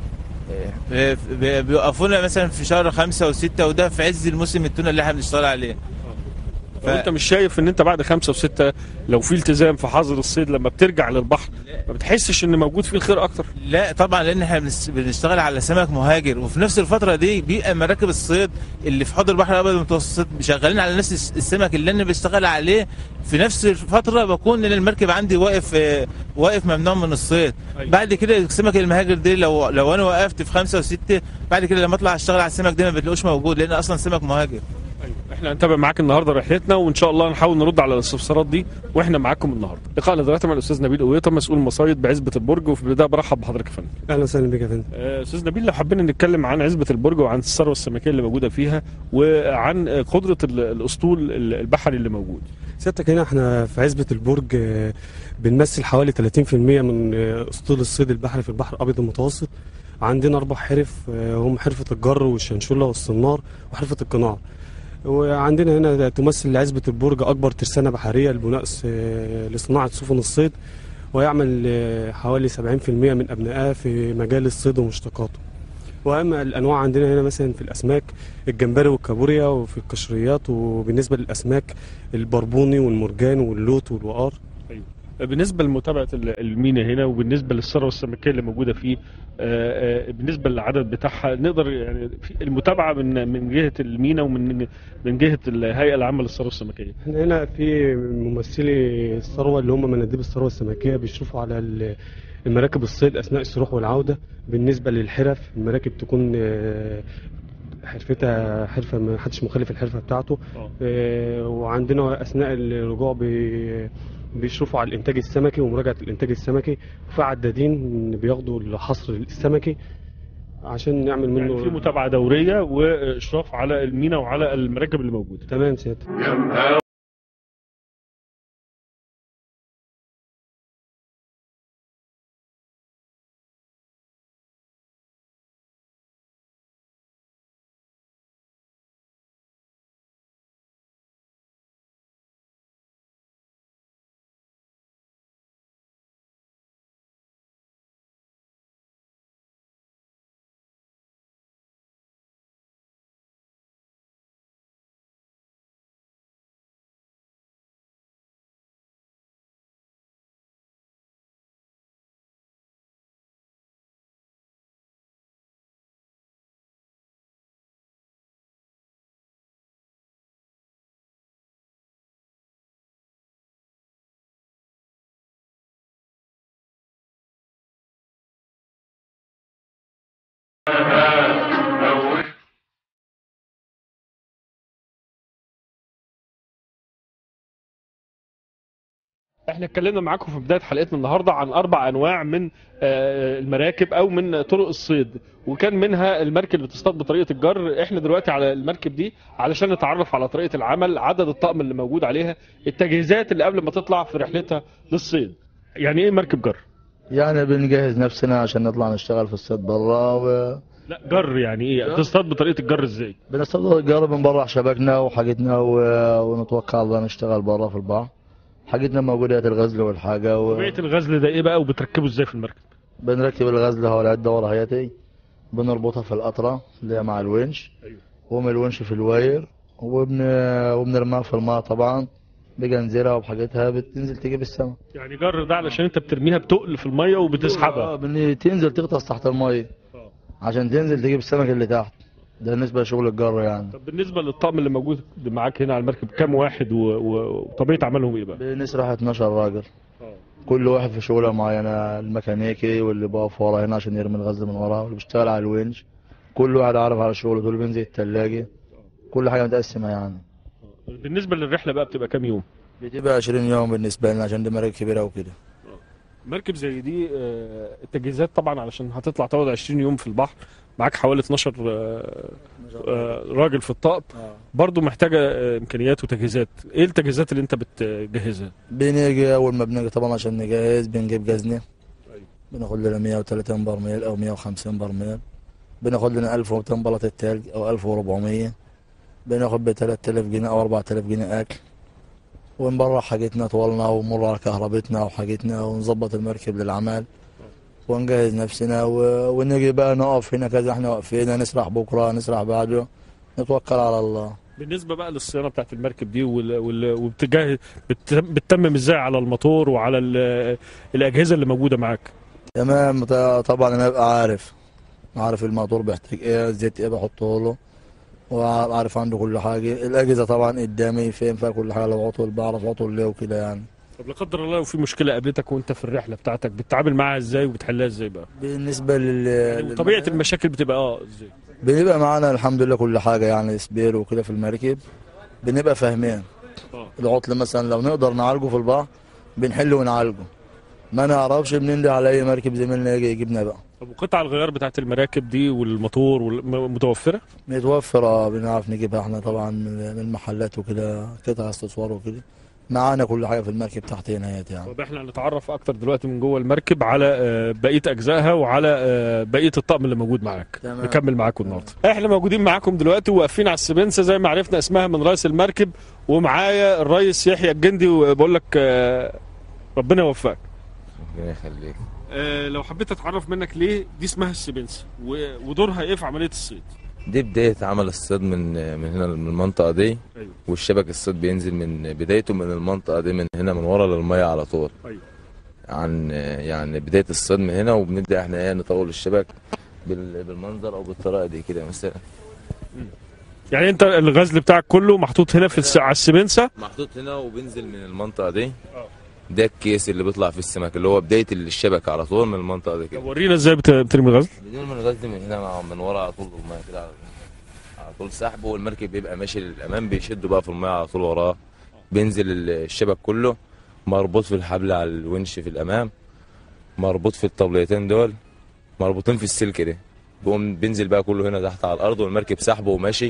آه، بي- بيوقفونا مثلا في شهر خمسة وستة وده في عز الموسم التونه اللي احنا بنشتغل عليه ف- فانت مش شايف ان انت بعد خمسة وستة لو في التزام في حظر الصيد لما بترجع للبحر ما بتحسش ان موجود فيه الخير اكتر لا طبعا لان احنا بنس- بنشتغل على سمك مهاجر وفي نفس الفتره دي بيبقى مراكب الصيد اللي في حوض البحر الابيض المتوسط شغالين على نفس الس- السمك اللي انا بشتغل عليه في نفس الفتره بكون ان المركب عندي واقف آه، واقف ممنوع من الصيد أيوة. بعد كده السمك المهاجر دي لو لو انا وقفت في خمسه وسته بعد كده لما اطلع اشتغل على السمك ده ما بتلاقوش موجود لان اصلا سمك مهاجر احنا هنتابع معاك النهارده رحلتنا وان شاء الله نحاول نرد على الاستفسارات دي واحنا معاكم النهارده لقاءنا دلوقتي مع الاستاذ نبيل قويطه مسؤول مصايد بعزبه البرج وفي البدايه برحب بحضرتك يا فندم اهلا وسهلا بك يا فندم آه، استاذ نبيل لو حبينا نتكلم عن عزبه البرج وعن الثروه السمكيه اللي موجوده فيها وعن آه، قدره ال- الاسطول ال- البحري اللي موجود سيادتك هنا احنا في عزبة البرج آه، بنمثل حوالي 30% من آه، اسطول الصيد البحري في البحر الابيض المتوسط عندنا اربع حرف آه، هم حرفة الجر والشنشولة والصنار وحرفة القناع وعندنا هنا تمثل عزبة البرج اكبر ترسانة بحرية لبناء س- آه، لصناعة سفن الصيد ويعمل آه، حوالي 70% من ابنائها في مجال الصيد ومشتقاته واما الانواع عندنا هنا مثلا في الاسماك الجمبري والكابوريا وفي القشريات وبالنسبه للاسماك البربوني والمرجان واللوت والوقار بالنسبه لمتابعه ال- المينا هنا وبالنسبه للثروه السمكيه اللي موجوده فيه آه، آه، بالنسبه للعدد بتاعها نقدر يعني في المتابعه من من جهه المينا ومن من جهه الهيئه العامه للثروه السمكيه احنا هنا في ممثلي الثروه اللي هم مناديب الثروه السمكيه بيشرفوا على ال- المراكب الصيد اثناء السروح والعوده بالنسبه للحرف المراكب تكون آه، حرفتها حرفه ما حدش مخالف الحرفه بتاعته آه. آه، وعندنا اثناء الرجوع بي- بيشرفوا على الانتاج السمكي ومراجعه الانتاج السمكي وفي عدادين بياخدوا الحصر السمكي عشان نعمل منه يعني في متابعه دوريه واشراف على المينا وعلى المراكب اللي موجوده تمام سيادتك احنا اتكلمنا معاكم في بدايه حلقتنا النهارده عن اربع انواع من آه، المراكب او من طرق الصيد وكان منها المركب اللي بتصطاد بطريقه الجر احنا دلوقتي على المركب دي علشان نتعرف على طريقه العمل عدد الطقم اللي موجود عليها التجهيزات اللي قبل ما تطلع في رحلتها للصيد يعني ايه مركب جر يعني بنجهز نفسنا عشان نطلع نشتغل في الصيد برا و... لا جر يعني ايه تصطاد بطريقه الجر ازاي بنستفضل الجار من برا شبكنا وحاجتنا و- ونتوكل على الله نشتغل برا في البحر حاجتنا موجودة الغزل والحاجة طبيعه الغزل ده ايه بقى وبتركبه ازاي في المركب وبنركب الغزل هو العدة ورا هيتي بنربطها في القطرة اللي هي مع الونش أيوة. ومن الونش في الواير وبن... وبنرميها في الماء طبعا بجنزيرها وبحاجتها بتنزل تجيب السمك يعني جر ده علشان انت بترميها بتقل في الميه وبتسحبها اه بن- تنزل تغطس تحت المية آه. عشان تنزل تجيب السمك اللي تحت ده بالنسبة لشغل الجر يعني طب بالنسبه للطقم اللي موجود معاك هنا على المركب كام واحد و- و- وطبيعه عملهم ايه بقى بنسرح 12 راجل كل واحد في شغله معينة الميكانيكي واللي بقف ورا هنا عشان يرمي الغزل من ورا واللي بيشتغل على الونش كل واحد عارف على شغله دول بينزل التلاجة كل حاجة متقسمة يعني بالنسبه للرحله بقى بتبقى كام يوم بتبقى 20 يوم بالنسبة لنا عشان دي مراكب كبيرة وكده مركب زي دي آه، التجهيزات طبعا علشان هتطلع تقعد 20 يوم في البحر معاك حوالي 12 آه، آه، راجل في الطاقم برضو محتاجه آه، امكانيات وتجهيزات ايه التجهيزات اللي انت بتجهزها بنيجي أول ما بنيجي طبعا عشان نجهز بنجيب جزنة بناخد لنا 130 برميل أو 150 برميل بناخد لنا 1200 بلطة تلج أو 1400 بناخد ب 3000 جنيه أو 4000 جنيه أكل ونبرع حاجتنا طولنا ونمر على كهربتنا وحاجتنا ونظبط المركب للعمل ونجهز نفسنا و... ونيجي بقى نقف هنا كذا احنا واقفين نسرح بكرة نسرح بعده نتوكل على الله بالنسبه بقى للصيانه بتاعت المركب دي وال... وال... وبتجهز بت... بتتمم ازاي على الموتور وعلى ال... الاجهزه اللي موجوده معاك تمام ط- طبعا انا ببقى عارف عارف الموتور بيحتاج ايه الزيت ايه بحطه له وعارف عنده كل حاجة الأجهزة طبعا قدامي فين فيها كل حاجة لو عطل بعرف عطل ليه وكده يعني طب لا قدر الله لو في مشكله قابلتك وانت في الرحله بتاعتك بتتعامل معاها ازاي وبتحلها ازاي بقى بالنسبة لل وطبيعه لل- المشاكل بتبقى اه ازاي بنبقى معانا الحمد لله كل حاجة يعني سبير وكده في المركب بنبقى فاهمين اه العطل مثلا لو نقدر نعالجه في البحر بنحله ونعالجه ما نعرفش بننده على أي مركب زميلنا يجي يجيبنا بقى طب وقطع الغيار بتاعت المراكب دي والموتور وال- م- متوفره متوفرة بنعرف نجيبها احنا طبعا من من المحلات وكده قطع استثمار وكده معانا كل حاجة في المركب تحت هنا يعني طب احنا هنتعرف اكتر دلوقتي من جوه المركب على آه، بقيه اجزائها وعلى آه، بقيه الطقم اللي موجود معاك تمام. نكمل معاكم النهارده احنا موجودين معاكم دلوقتي واقفين على السبنسه زي ما عرفنا اسمها من رئيس المركب ومعايا الرئيس يحيى الجندي وبقول لك آه، ربنا يوفقك ربنا يخليك آه، لو حبيت اتعرف منك ليه دي اسمها السبنسه و- ودورها ايه في عمليه الصيد دي بداية عمل الصيد من من هنا من المنطقة دي ايوه والشبك الصيد بينزل من بدايته من المنطقة دي من هنا من ورا للمية على طول ايوه عن يعني بداية الصيد من هنا وبنبدأ احنا ايه نطول الشبك بال- بالمنظر او بالطريقة دي كده مثلا يعني انت الغزل بتاعك كله محطوط هنا في الس- على السبنسه محطوط هنا وبينزل من المنطقة دي ده الكيس اللي بيطلع في السمك اللي هو بداية الشبكة على طول من المنطقة دي طب كده ورينا ازاي بت- بترمي الغزل بدون من الغزل من هنا مع- من ورا على طول المية كده على على طول سحب والمركب بيبقى ماشي للامام بيشدوا بقى في المية على طول وراه بينزل ال- الشبك كله مربوط في الحبل على الونش في الامام مربوط في الطبليتين دول مربوطين في السلك ده بيقوم بينزل بقى كله هنا تحت على الارض والمركب سحبه وماشي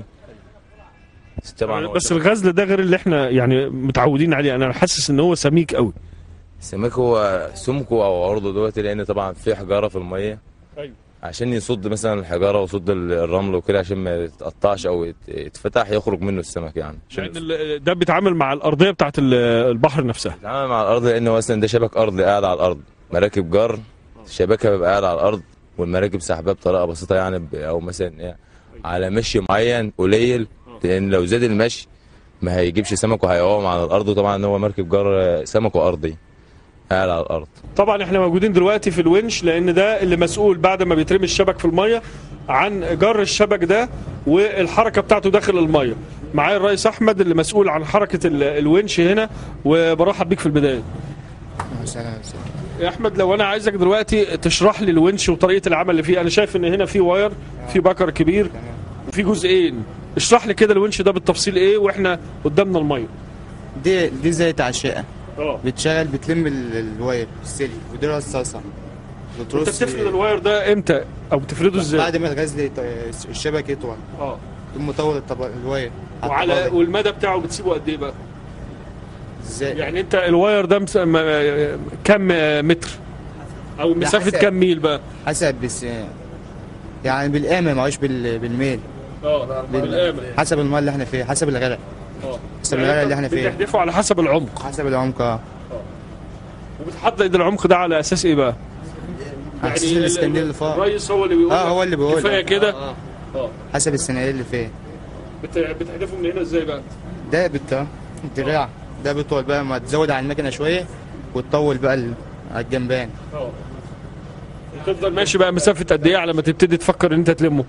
طبعا هو بس الغزل ده غير اللي احنا يعني متعودين عليه انا حاسس ان هو سميك قوي السمك هو سمكه او عرضه دلوقتي لان طبعا في حجاره في الميه ايوه عشان يصد مثلا الحجاره ويصد ال- الرمل وكده عشان ما يتقطعش او يت- يتفتح يخرج منه السمك يعني عشان لان ال- ده بيتعامل مع الارضيه بتاعت ال- البحر نفسها يتعامل مع الارض لانه مثلا ده شبك ارضي قاعد على الارض مراكب جر شبكها بيبقى قاعد على الارض والمراكب سحبها بطريقه بسيطه يعني ب- او مثلا ايه على مشي معين قليل لان لو زاد المشي ما هيجيبش سمك وهيقوم على الارض وطبعا هو مركب جر سمكه ارضي قاعد على الارض طبعا احنا موجودين دلوقتي في الونش لان ده اللي مسؤول بعد ما بيترمي الشبك في الميه عن جر الشبك ده والحركه بتاعته داخل الميه معايا الرئيس احمد اللي مسؤول عن حركه ال- الونش هنا وبرحب بيك في البدايه يا احمد لو انا عايزك دلوقتي تشرح لي الونش وطريقه العمل اللي فيه انا شايف ان هنا في واير في بكر كبير وفي جزئين اشرح لي كده الونش ده بالتفصيل ايه واحنا قدامنا الميه دي دي زي تعشيقه اه بتشغل بتلم ال- الواير السلي ودي رصاصه انت بترص بتفرد الواير ده امتى او بتفرده ازاي بعد ما الغزل يط- الشبك يطول اه تقوم مطول الطب... الواير على وعلى الطبقة. والمدى بتاعه بتسيبه قد ايه بقى ازاي يعني انت الواير ده مس... م... كم متر او مسافه حسب. كم ميل بقى حسب بس يعني بالقامة معوش بال... بالميل اه بالامن حسب المال اللي احنا فيه حسب الغرق اه حسب الغرق اللي احنا فيه بتحدفوا على حسب العمق حسب العمق اه وبتحدد العمق ده على اساس ايه بقى؟ على اساس الاسكندريه اللي فوق الرئيس هو اللي بيقول اه هو اللي بيقول كفايه كده آه. اه حسب السنارير اللي فيه بت- بتحدفوا من هنا ازاي بقى؟ ده بت الدراع ده بيطول بقى ما تزود على المكنه شويه وتطول بقى ال- على الجنبان اه تفضل ماشي بقى مسافه قد ايه على ما تبتدي تفكر ان انت تلمه؟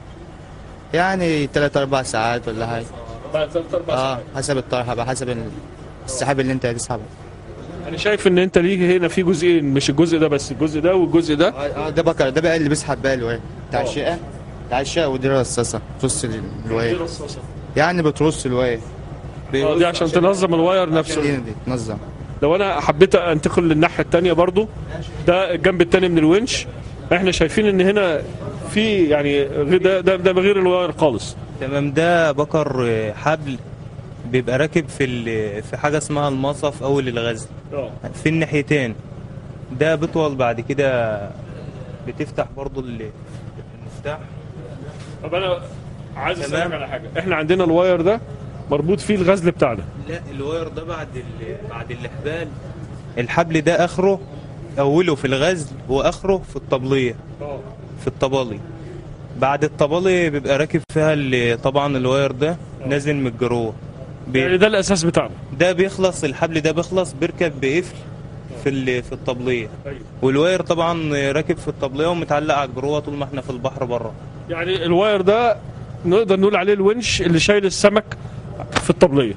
يعني 3 4 ساعات ولا حاجه بعد ثلاث اربع اه حسب الطرحه بقى حسب ال- السحاب اللي انت هتسحبه انا شايف ان انت ليه هنا في جزئين مش الجزء ده بس الجزء ده والجزء ده اه آه، ده بكر ده بقى اللي بيسحب بقى الواد بتاع الشقه بتاع الشقه ودي رصاصه ترص ال- الواد يعني بترص الواد اه دي عشان تنظم الواير نفسه دي دي تنظم لو انا حبيت انتقل للناحيه الثانيه برضو ده الجنب الثاني من الونش احنا شايفين ان هنا في يعني غير- ده ده, ده غير الواير خالص تمام ده بكر آه، حبل بيبقى راكب في ال- في حاجه اسمها المصة في اول الغزل اه في الناحيتين ده بيطول بعد كده بتفتح برضو ال- المفتاح طب انا عايز تمام. اسالك على حاجه احنا عندنا الواير ده مربوط فيه الغزل بتاعنا لا الواير ده بعد ال- بعد الاحبال الحبل ده اخره اوله في الغزل واخره في الطبليه اه في الطبالي بعد الطبالي بيبقى راكب فيها ال- طبعا الواير ده نازل من الجروه بي- يعني ده الاساس بتاعنا ده بيخلص الحبل ده بيخلص بيركب بقفل في ال- في الطبليه أيوة. والواير طبعا راكب في الطبليه ومتعلق على الجروه طول ما احنا في البحر بره يعني الواير ده نقدر نقول عليه الونش اللي شايل السمك في الطبليه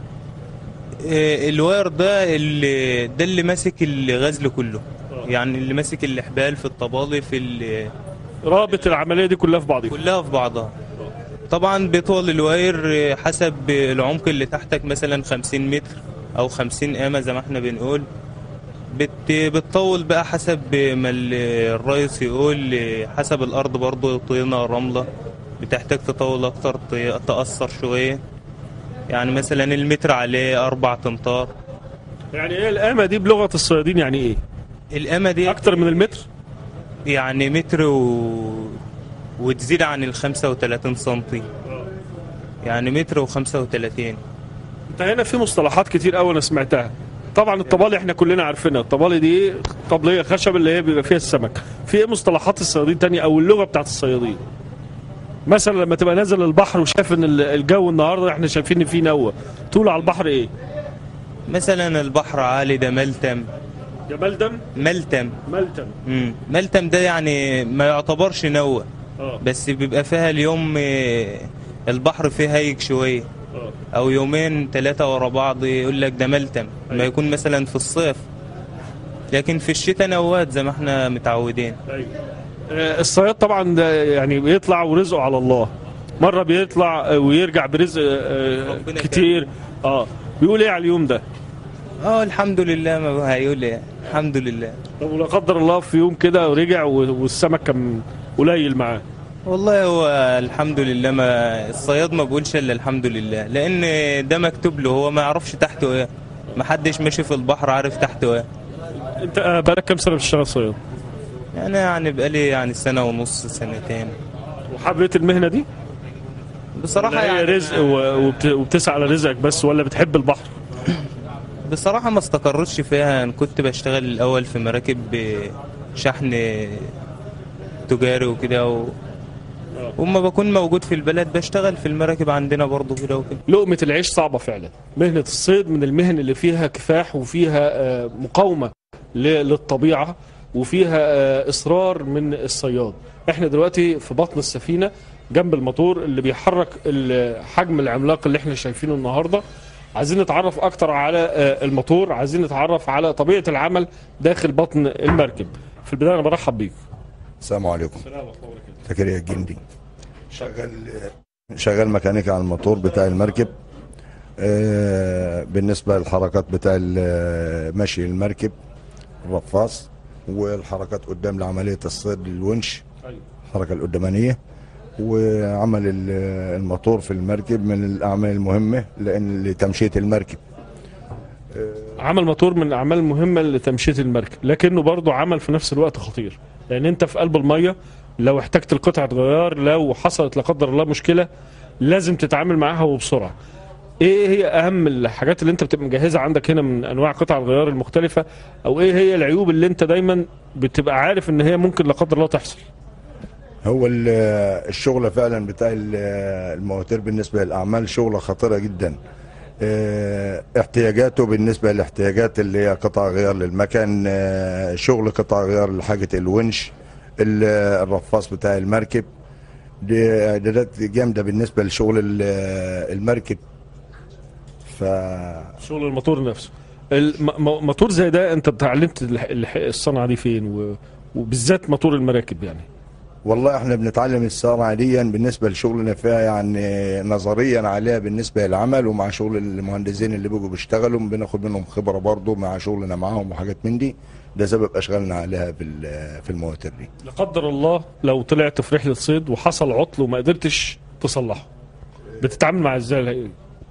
إيه، الواير ده اللي ده اللي ماسك الغزل كله يعني اللي ماسك الاحبال في الطبالي في ال- رابط العمليه دي كلها في بعضها كلها في بعضها طبعا بيطول الواير إيه، حسب العمق اللي تحتك مثلا 50 متر او 50 قامه زي ما احنا بنقول بت بتطول بقى حسب ما ال- الرئيس يقول إيه، حسب الارض برضو طينه رمله بتحتاج تطول اكتر ت- تاثر شويه يعني مثلا المتر عليه اربع امتار يعني ايه القامه دي بلغه الصيادين يعني ايه القامه دي اكتر من المتر يعني متر و... وتزيد عن ال 35 سنتي يعني متر و35 انت هنا في مصطلحات كتير قوي انا سمعتها طبعا الطبالي احنا كلنا عارفينها الطبالي دي طبليه خشب اللي هي بيبقى فيها السمك في ايه مصطلحات الصيادين تانية او اللغه بتاعت الصيادين مثلا لما تبقى نازل البحر وشايف ان ال- الجو النهارده احنا شايفين ان فيه نوه تقول على البحر ايه مثلا البحر عالي ده ملتم يا ملدم ملتم ملتم مم. ملتم ده يعني ما يعتبرش نوة اه بس بيبقى فيها اليوم آه، البحر فيه هايج شوية اه او يومين ثلاثة ورا بعض يقول لك ده ملتم ما أيوة. يكون مثلا في الصيف لكن في الشتاء نوات زي ما احنا متعودين ايوه آه، الصياد طبعا ده يعني بيطلع ورزقه على الله مره بيطلع آه، ويرجع برزق آه، ربنا كتير اه بيقول ايه على اليوم ده اه الحمد لله ما هيقول ايه الحمد لله طب ولا قدر الله في يوم كده ورجع و- والسمك كان قليل معاه والله هو الحمد لله ما الصياد ما بيقولش الا الحمد لله لان ده مكتوب له هو ما يعرفش تحته ايه ما حدش ماشي في البحر عارف تحته ايه انت آه، بقالك كام سنه بتشتغل صياد انا يعني بقالي يعني سنه ونص سنتين وحبيت المهنه دي بصراحه ولا هي يعني رزق و- وبت- وبتسعى على رزقك بس ولا بتحب البحر بصراحه ما استقرتش فيها انا كنت بشتغل الاول في مراكب شحن تجاري وكده و... وما بكون موجود في البلد بشتغل في المراكب عندنا برضو كده وكده لقمه العيش صعبه فعلا مهنه الصيد من المهن اللي فيها كفاح وفيها آه، مقاومه ل- للطبيعه وفيها آه، اصرار من الصياد احنا دلوقتي في بطن السفينه جنب الموتور اللي بيحرك الحجم العملاق اللي احنا شايفينه النهارده عايزين نتعرف اكتر على آه، الموتور عايزين نتعرف على طبيعه العمل داخل بطن المركب في البدايه انا برحب بيك السلام عليكم زكريا الجندي شغال شغال ميكانيكي على الموتور بتاع المركب آه، بالنسبة للحركات بتاع ال- مشي المركب الرفاص والحركات قدام لعملية الصيد الونش الحركة القدامانية وعمل ال- الموتور في المركب من الأعمال المهمة لأن لتمشية المركب عمل موتور من الاعمال المهمه لتمشيه المركب لكنه برضه عمل في نفس الوقت خطير لان انت في قلب الميه لو احتجت لقطعه غيار لو حصلت لا قدر الله مشكله لازم تتعامل معاها وبسرعه ايه هي اهم الحاجات اللي انت بتبقى مجهزها عندك هنا من انواع قطع الغيار المختلفه او ايه هي العيوب اللي انت دايما بتبقى عارف ان هي ممكن لا قدر الله تحصل هو ال- الشغل فعلا بتاع ال- المواتير بالنسبة للأعمال شغلة خطيرة جدا اه، احتياجاته بالنسبة لاحتياجات اللي هي قطع غيار للمكن اه، شغل قطع غيار لحاجة الونش ال- الرفاص بتاع المركب دي اعدادات جامدة بالنسبة لشغل ال- المركب ف شغل الموتور نفسه الم- م- موتور زي ده انت اتعلمت الح- الح- الصنعه دي فين و... وبالذات موتور المراكب يعني والله احنا بنتعلم الصنعة دي بالنسبة لشغلنا فيها يعني نظريا عليها بالنسبة للعمل ومع شغل المهندسين اللي بيجوا بيشتغلوا بناخد منهم خبرة برضه مع شغلنا معاهم وحاجات من دي ده سبب اشغالنا عليها في ال- في المواتير دي لا قدر الله لو طلعت في رحله صيد وحصل عطل وما قدرتش تصلحه بتتعامل مع ازاي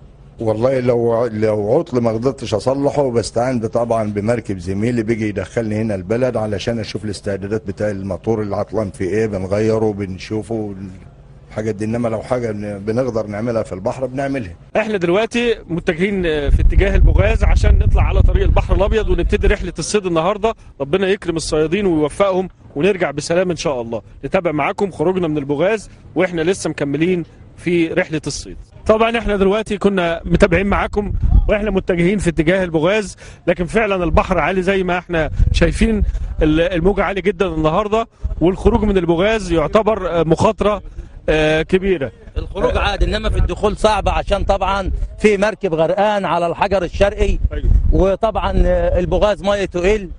والله لو لو عطل ما قدرتش اصلحه بستعين طبعا بمركب زميلي بيجي يدخلني هنا البلد علشان اشوف الاستعدادات بتاع الموتور اللي عطلان في ايه بنغيره بنشوفه الحاجات دي انما لو حاجه بن- بنقدر نعملها في البحر بنعملها احنا دلوقتي متجهين في اتجاه البوغاز عشان نطلع على طريق البحر الابيض ونبتدي رحله الصيد النهارده ربنا يكرم الصيادين ويوفقهم ونرجع بسلام ان شاء الله نتابع معاكم خروجنا من البوغاز واحنا لسه مكملين في رحله الصيد طبعا احنا دلوقتي كنا متابعين معاكم واحنا متجهين في اتجاه البوغاز لكن فعلا البحر عالي زي ما احنا شايفين ال- الموجه عالي جدا النهارده والخروج من البوغاز يعتبر آه، مخاطره آه، كبيره الخروج عادي انما في الدخول صعب عشان طبعا في مركب غرقان على الحجر الشرقي وطبعا البغاز ميه تقل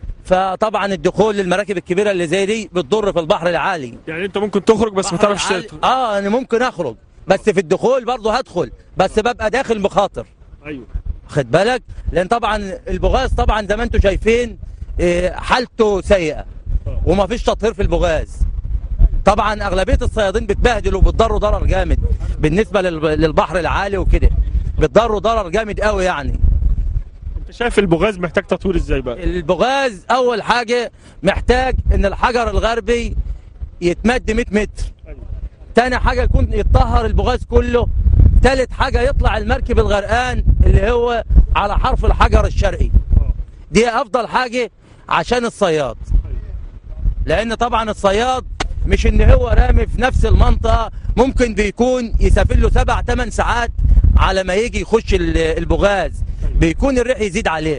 فطبعا الدخول للمراكب الكبيره اللي زي دي بتضر في البحر العالي يعني انت ممكن تخرج بس ما البحر تعرفش العالي- تدخل. اه انا ممكن اخرج بس في الدخول برضه هدخل بس ببقى داخل مخاطر ايوه خد بالك لان طبعا البغاز طبعا زي ما انتم شايفين آه، حالته سيئه وما فيش تطهير في البغاز طبعا اغلبيه الصيادين بتبهدلوا وبتضروا ضرر جامد بالنسبه لل- للبحر العالي وكده بتضروا ضرر جامد قوي يعني انت شايف البوغاز محتاج تطوير ازاي بقى البغاز اول حاجه محتاج ان الحجر الغربي يتمد 100 متر تاني حاجه يكون يتطهر البغاز كله تالت حاجه يطلع المركب الغرقان اللي هو على حرف الحجر الشرقي دي افضل حاجه عشان الصياد لان طبعا الصياد مش ان هو رامي في نفس المنطقه ممكن بيكون يسافر له سبع ثمان ساعات على ما يجي يخش ال- البغاز بيكون الريح يزيد عليه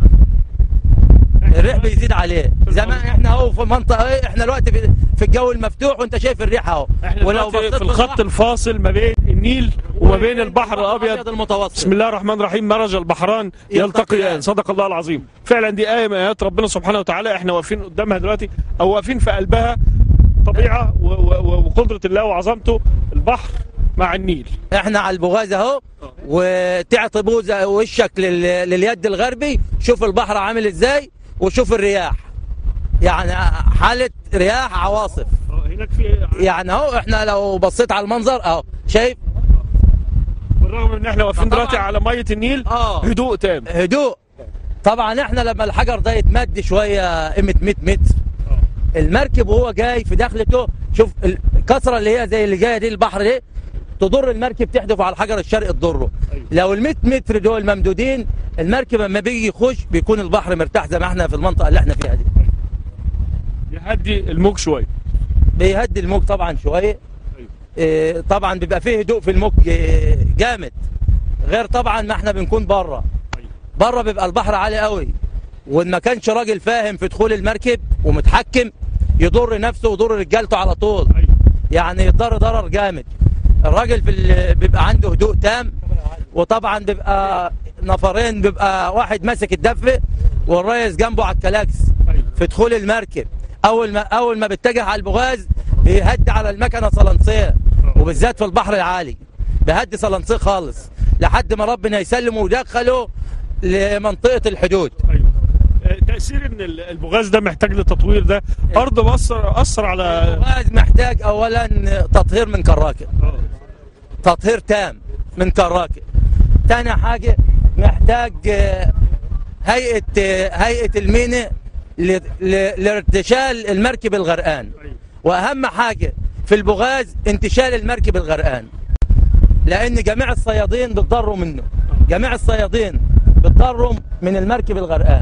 الريح بيزيد عليه زمان احنا اهو في منطقه ايه احنا دلوقتي في, في الجو المفتوح وانت شايف الريح اهو ولو في الخط الفاصل ما بين النيل وما بين البحر الابيض المتوسط بسم الله الرحمن الرحيم مرج البحران يلتقيان صدق الله العظيم فعلا دي ايه من ايات ربنا سبحانه وتعالى احنا واقفين قدامها دلوقتي او واقفين في قلبها طبيعه و- و- وقدره الله وعظمته البحر مع النيل احنا على البغاز اهو وتعطي بوزه وشك لل... لليد الغربي شوف البحر عامل ازاي وشوف الرياح يعني حاله رياح عواصف هناك في يعني اهو احنا لو بصيت على المنظر اهو شايف بالرغم ان احنا واقفين دلوقتي على ميه النيل اه هدوء تام هدوء طبعا احنا لما الحجر ده يتمد شويه قيمه 100 متر المركب وهو جاي في دخلته شوف الكسره اللي هي زي اللي جايه دي البحر دي تضر المركب تحدف على الحجر الشرقي تضره لو ال 100 متر دول ممدودين المركب لما بيجي يخش بيكون البحر مرتاح زي ما احنا في المنطقه اللي احنا فيها دي يهدي الموج شويه بيهدي الموج طبعا شويه إيه، طبعا بيبقى فيه هدوء في الموج إيه، جامد غير طبعا ما احنا بنكون بره بره بيبقى البحر عالي قوي وان ما كانش راجل فاهم في دخول المركب ومتحكم يضر نفسه ويضر رجالته على طول يعني يضر ضرر جامد الراجل في ال- بيبقى عنده هدوء تام وطبعا بيبقى نفرين بيبقى واحد ماسك الدفه والريس جنبه على الكلاكس في دخول المركب اول ما اول ما بيتجه على البغاز بيهدي على المكنه صلنصيه وبالذات في البحر العالي بيهدي صلنصيه خالص لحد ما ربنا يسلمه ويدخله لمنطقه الحدود آه، تاثير ان ال- البوغاز ده محتاج لتطوير ده ارض مصر اثر على البغاز محتاج اولا تطهير من كراكب تطهير تام من كراكب تاني حاجه محتاج آه، هيئه آه، هيئه المينا ل- ل- لارتشال المركب الغرقان واهم حاجه في البغاز انتشال المركب الغرقان لان جميع الصيادين بيتضروا منه جميع الصيادين بيتضروا من المركب الغرقان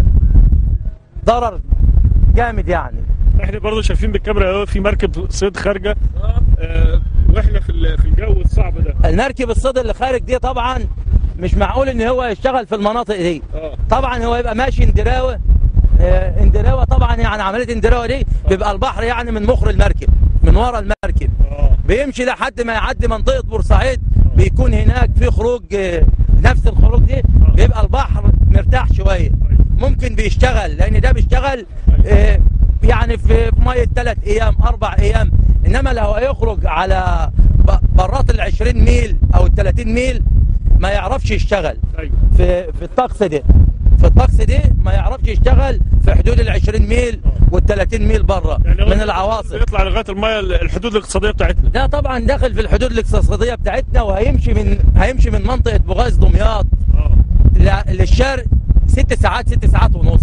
ضرر جامد يعني احنا برضه شايفين بالكاميرا اهو في مركب صيد خارجه آه، واحنا في ال- في الجو الصعب ده المركب الصيد اللي خارج دي طبعا مش معقول ان هو يشتغل في المناطق دي طبعا هو يبقى ماشي اندراوه آه، اندراوه طبعا يعني عمليه اندراوه دي بيبقى البحر يعني من مخر المركب من ورا المركب بيمشي لحد ما يعدي منطقه بورسعيد بيكون هناك في خروج آه، نفس الخروج دي بيبقى البحر مرتاح شويه ممكن بيشتغل لان ده بيشتغل آه، يعني في في ميه ثلاث ايام اربع ايام انما لو هيخرج على ب- برات ال 20 ميل او ال 30 ميل ما يعرفش يشتغل في في الطقس ده في الطقس ده ما يعرفش يشتغل في حدود ال 20 ميل وال 30 ميل بره من العواصف يطلع لغايه الميه الحدود الاقتصاديه بتاعتنا ده طبعا داخل في الحدود الاقتصاديه بتاعتنا وهيمشي من هيمشي من منطقه بوغاز دمياط ل- للشرق ست ساعات ست ساعات ونص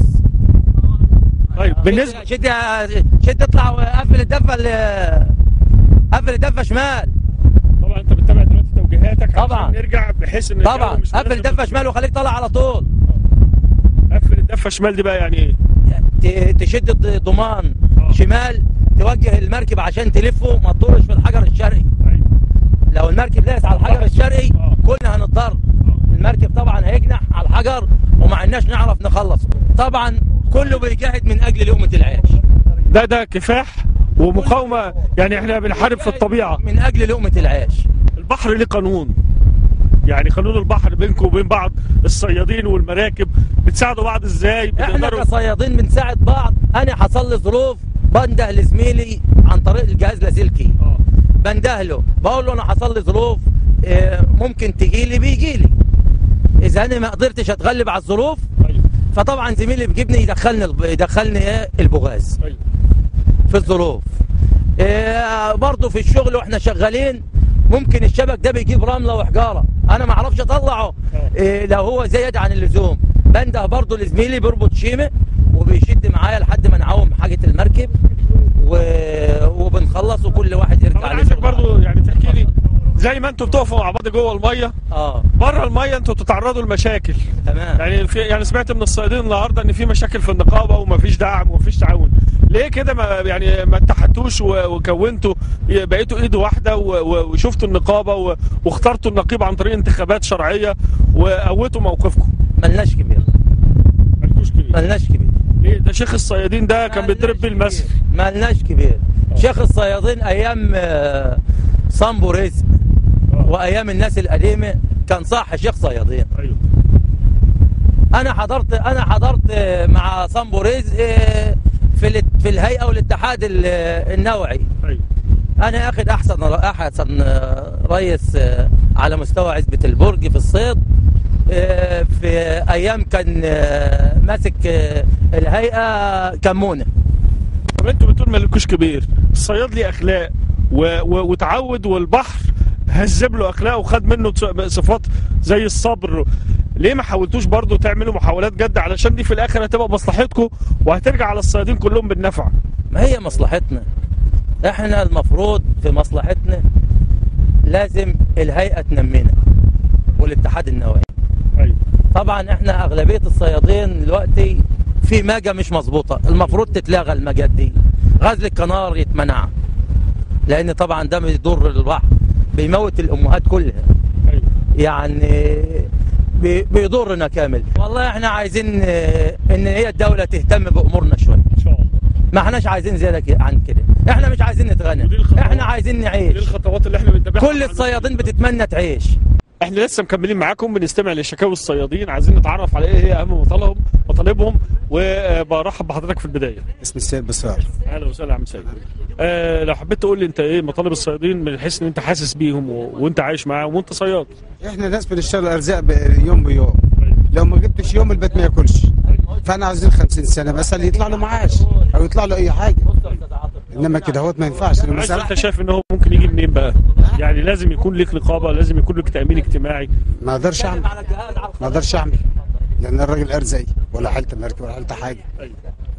طيب بالنسبه شد شد اطلع وقفل الدفه ال- قفل الدفه شمال طبعا انت بتتابع دلوقتي توجيهاتك طبعا. عشان نرجع بحيث ان الجو طبعا مش قفل مناسب. الدفه شمال وخليك طالع على طول قفل الدفه شمال دي بقى يعني ايه ت- تشد الض- ضمان شمال توجه المركب عشان تلفه ما تطولش في الحجر الشرقي لو المركب داس على الحجر الشرقي كلنا هنضطر المركب طبعا هيجنح على الحجر وما عندناش نعرف نخلصه طبعا كله بيجاهد من اجل لقمه العيش ده ده كفاح ومقاومه يعني احنا بنحارب في الطبيعه من اجل لقمه العيش البحر ليه قانون يعني قانون البحر بينكم وبين بعض الصيادين والمراكب بتساعدوا بعض ازاي احنا بتقدروا كصيادين بنساعد بعض انا حصل لي ظروف بنده لزميلي عن طريق الجهاز لاسلكي بنده له بقول له انا حصل لي ظروف اه، ممكن تجي لي بيجي لي اذا انا ما قدرتش اتغلب على الظروف فطبعا زميلي بيجيبني يدخلني الب- يدخلني ايه البغاز في الظروف اه، برضه في الشغل واحنا شغالين ممكن الشبك ده بيجيب رمله وحجاره انا ما اعرفش اطلعه إيه لو هو زيد عن اللزوم بنده برضه لزميلي بيربط شيمه وبيشد معايا لحد ما نعوم حاجه المركب و... وبنخلص وكل واحد يرجع انا عايزك برضو يعني تحكي لي زي ما انتوا بتقفوا مع بعض جوه الميه اه بره الميه انتوا بتتعرضوا لمشاكل تمام يعني في يعني سمعت من الصيادين النهارده ان في مشاكل في النقابه ومفيش دعم ومفيش تعاون ليه كده ما يعني ما اتحدتوش و- وكونتوا بقيتوا ايد واحده و- و- وشفتوا النقابه و- واخترتوا النقيب عن طريق انتخابات شرعيه وقوتوا موقفكم ملناش كبير ملكوش كبير ملناش كبير ليه ده شيخ الصيادين ده كان بيضرب بيه المثل مالناش كبير شيخ الصيادين ايام آه، صامبو رزق وايام الناس القديمه كان صح شيخ صيادين ايوه انا حضرت انا حضرت آه، مع صامبو رزق آه، في الات- في الهيئه والاتحاد ال- آه، النوعي ايوه انا اخد احسن احسن آه، رئيس آه، على مستوى عزبه البرج في الصيد آه، في ايام كان آه، ماسك آه، الهيئه كمونه طب انتوا بتقول مالكوش كبير الصياد ليه اخلاق و... و... وتعود والبحر هذب له اخلاقه وخد منه ص- صفات زي الصبر ليه ما حاولتوش برضو تعملوا محاولات جد علشان دي في الاخر هتبقى مصلحتكم وهترجع على الصيادين كلهم بالنفع ما هي مصلحتنا احنا المفروض في مصلحتنا لازم الهيئه تنمينا والاتحاد النوعي ايوه طبعا احنا اغلبيه الصيادين دلوقتي في ماجه مش مظبوطه المفروض تتلغى الماجات دي غزل القنار يتمنع لان طبعا ده بيضر البحر بيموت الامهات كلها يعني بي- بيضرنا كامل والله احنا عايزين اه، ان هي الدوله تهتم بامورنا شويه ان شاء الله ما احناش عايزين زيادة عن كده احنا مش عايزين نتغنى احنا عايزين دي نعيش الخطوات اللي احنا بنتابعها كل الصيادين بتتمنى تعيش احنا لسه مكملين معاكم بنستمع لشكاوي الصيادين عايزين نتعرف على ايه هي اهم مطالبهم مطالبهم وبرحب بحضرتك في البدايه اسمي السيد بسار اهلا وسهلا يا عم سيد آه لو حبيت تقول لي انت ايه مطالب الصيادين من حيث ان انت حاسس بيهم و... وانت عايش معاهم وانت صياد احنا ناس بنشتغل ارزاق ب- يوم بيوم لو ما جبتش يوم البيت ما ياكلش فاحنا عايزين 50 سنه مثلا يطلع له معاش او يطلع له اي حاجه انما كده هوت ما ينفعش عايز مثلا انت شايف ان هو ممكن يجي منين بقى يعني لازم يكون ليك نقابه لازم يكون لك تامين اجتماعي ما اقدرش اعمل ما اقدرش اعمل لان الراجل ارزقي ولا حالة المركب ولا حالة حاجه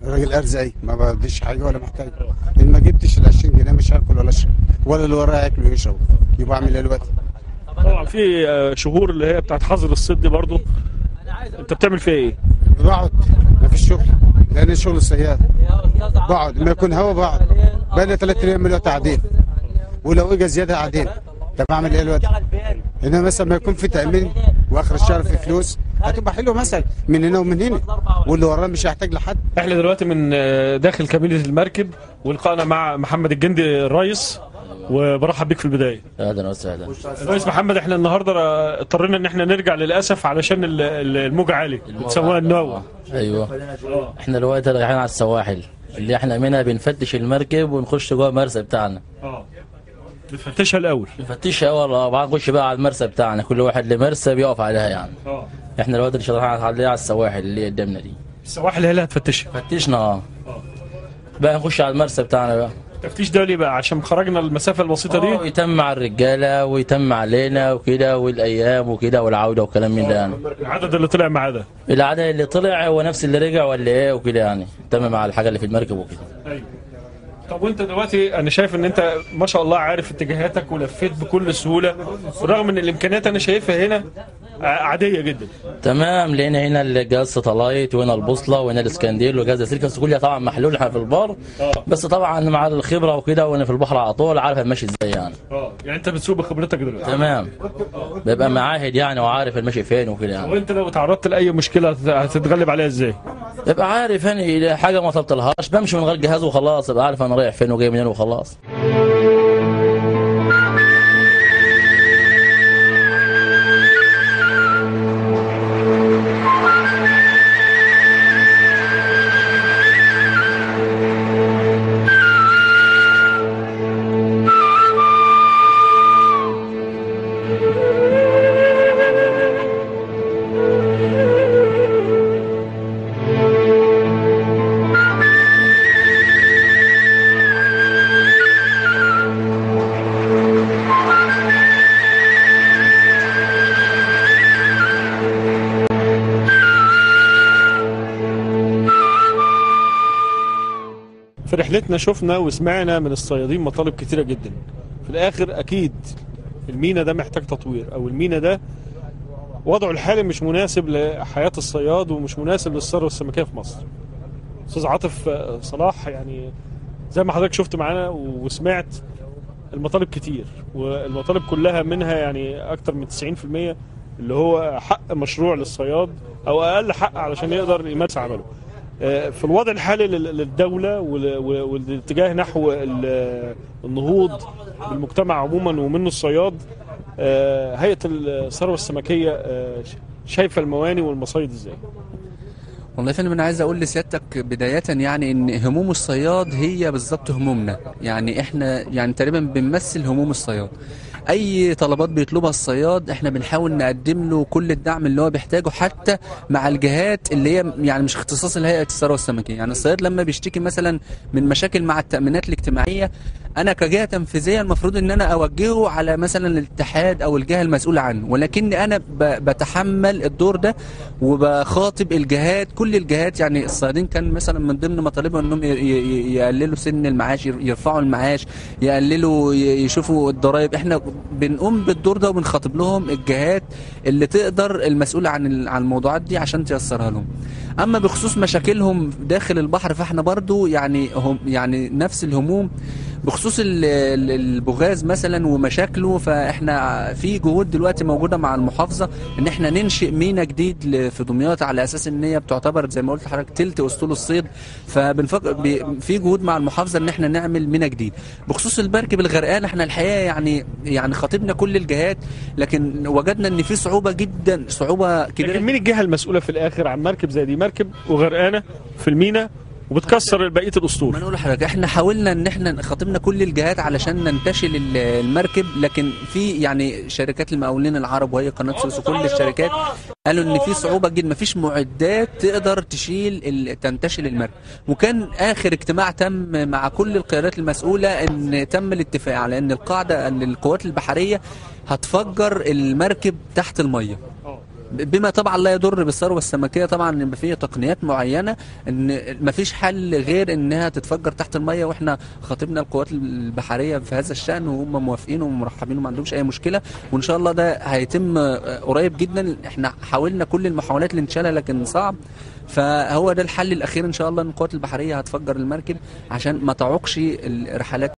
راجل ارزقي ما بديش حاجه ولا محتاج ان ما جبتش ال 20 جنيه مش هاكل ولا اشرب ولا اللي ورايا ياكل ويشرب يبقى اعمل ايه دلوقتي طبعا في آه، شهور اللي هي بتاعت حظر الصيد دي برضو انت بتعمل فيها ايه؟ بقعد ما فيش شغل لان شغل الصياد بقعد ما يكون هوا بقعد بقى لي ثلاث ايام اللي هو تعديل ولو اجى زياده قاعدين طب اعمل ايه دلوقتي؟ انما مثلا ما يكون في تامين واخر الشهر في فلوس هتبقى حلوه مثلا من هنا ومن هنا واللي وراه مش هيحتاج لحد احنا دلوقتي من آه، داخل كابينة المركب ولقائنا مع محمد الجندي الرئيس وبرحب بيك في البدايه اهلا وسهلا الرئيس محمد احنا النهارده آه، اضطرينا ان احنا نرجع للاسف علشان ال- ال- الموج عالي بتسموها النوة ايوه احنا دلوقتي رايحين على السواحل اللي احنا منها بنفتش المركب ونخش جوه المرسى بتاعنا اه بتفتشها الاول نفتشها اول وبعدين نخش بقى على المرسى بتاعنا كل واحد له مرسى بيقف عليها يعني اه احنا دلوقتي اللي رايحين على على السواحل اللي قدامنا دي السواحل هي اللي هتفتشها فتشنا اه بقى نخش على المرسى بتاعنا بقى التفتيش ده ليه بقى عشان خرجنا المسافه البسيطه دي اه يتم على الرجاله ويتم علينا وكده والايام وكده والعوده وكلام من ده يعني العدد اللي طلع معاه ده العدد اللي طلع هو نفس اللي رجع ولا ايه وكده يعني تم مع الحاجه اللي في المركب وكده ايوه طب وانت دلوقتي انا شايف ان انت ما شاء الله عارف اتجاهاتك ولفيت بكل سهوله بالرغم ان الامكانيات انا شايفها هنا ع- عاديه جدا تمام لقينا هنا الجهاز ساتلايت وهنا البوصله وهنا الاسكنديل وجهاز السلك بس كلها طبعا محلول احنا في البر بس طبعا مع الخبره وكده وانا في البحر على طول عارف المشي ازاي يعني اه يعني انت بتسوق بخبرتك دلوقتي تمام بيبقى معاهد يعني وعارف المشي فين وكده يعني وانت لو تعرضت لاي مشكله هت- هتتغلب عليها ازاي ببقى عارف يعني حاجه ما طلبتلهاش بمشي من غير جهاز وخلاص ابقى عارف انا رايح فين وجاي منين وخلاص في رحلتنا شفنا وسمعنا من الصيادين مطالب كتيره جدا في الاخر اكيد المينا ده محتاج تطوير او المينا ده وضعه الحالي مش مناسب لحياه الصياد ومش مناسب للثروه السمكيه في مصر استاذ عاطف آه، صلاح يعني زي ما حضرتك شفت معانا وسمعت المطالب كتير والمطالب كلها منها يعني اكتر من 90% اللي هو حق مشروع للصياد او اقل حق علشان يقدر يمارس عمله آه، في الوضع الحالي لل- للدولة وال- وال- والاتجاه نحو ال- النهوض بالمجتمع عموما ومنه الصياد آه، هيئة الثروة السمكية آه، شايفة المواني والمصايد ازاي؟ والله يا فندم انا عايز اقول لسيادتك بدايه يعني ان هموم الصياد هي بالظبط همومنا يعني احنا يعني تقريبا بنمثل هموم الصياد اي طلبات بيطلبها الصياد احنا بنحاول نقدم له كل الدعم اللي هو بيحتاجه حتى مع الجهات اللي هي يعني مش اختصاص الهيئه الثروه السمكيه يعني الصياد لما بيشتكي مثلا من مشاكل مع التامينات الاجتماعيه انا كجهه تنفيذيه المفروض ان انا اوجهه على مثلا الاتحاد او الجهه المسؤوله عنه ولكني انا ب- بتحمل الدور ده وبخاطب الجهات كل الجهات يعني الصيادين كان مثلا من ضمن مطالبهم انهم ي- ي- يقللوا سن المعاش ير- يرفعوا المعاش يقللوا ي- يشوفوا الضرائب احنا بنقوم بالدور ده وبنخاطب لهم الجهات اللي تقدر المسؤوله عن ال- عن الموضوعات دي عشان تيسرها لهم اما بخصوص مشاكلهم داخل البحر فاحنا برضو يعني هم يعني نفس الهموم بخصوص ال- ال- البغاز مثلا ومشاكله فاحنا في جهود دلوقتي موجوده مع المحافظه ان احنا ننشئ مينا جديد ل- في دمياط على اساس ان هي بتعتبر زي ما قلت لحضرتك تلت اسطول الصيد فبنفكر ب- في جهود مع المحافظه ان احنا نعمل مينا جديد بخصوص المركب الغرقان احنا الحقيقه يعني يعني خاطبنا كل الجهات لكن وجدنا ان في صعوبه جدا صعوبه كبيره لكن مين الجهة المسؤولة في الآخر عن مركب زي دي مركب وغرقانة في المينا وبتكسر بقية الأسطول ما نقول لحضرتك احنا حاولنا ان احنا خاطبنا كل الجهات علشان ننتشل ال- المركب لكن في يعني شركات المقاولين العرب وهي قناه سويس وكل الشركات قالوا ان في صعوبه جدا مفيش معدات تقدر تشيل ال- تنتشل المركب وكان اخر اجتماع تم مع كل القيادات المسؤوله ان تم الاتفاق على ان القاعده ان القوات البحريه هتفجر المركب تحت الميه بما طبعا لا يضر بالثروه السمكيه طبعا يبقى فيه تقنيات معينه ان ما فيش حل غير انها تتفجر تحت الميه واحنا خاطبنا القوات البحريه في هذا الشان وهم موافقين ومرحبين وما عندهمش اي مشكله وان شاء الله ده هيتم آه، قريب جدا احنا حاولنا كل المحاولات لانشالها لكن صعب فهو ده الحل الاخير ان شاء الله ان القوات البحريه هتفجر المركب عشان ما تعوقش الرحلات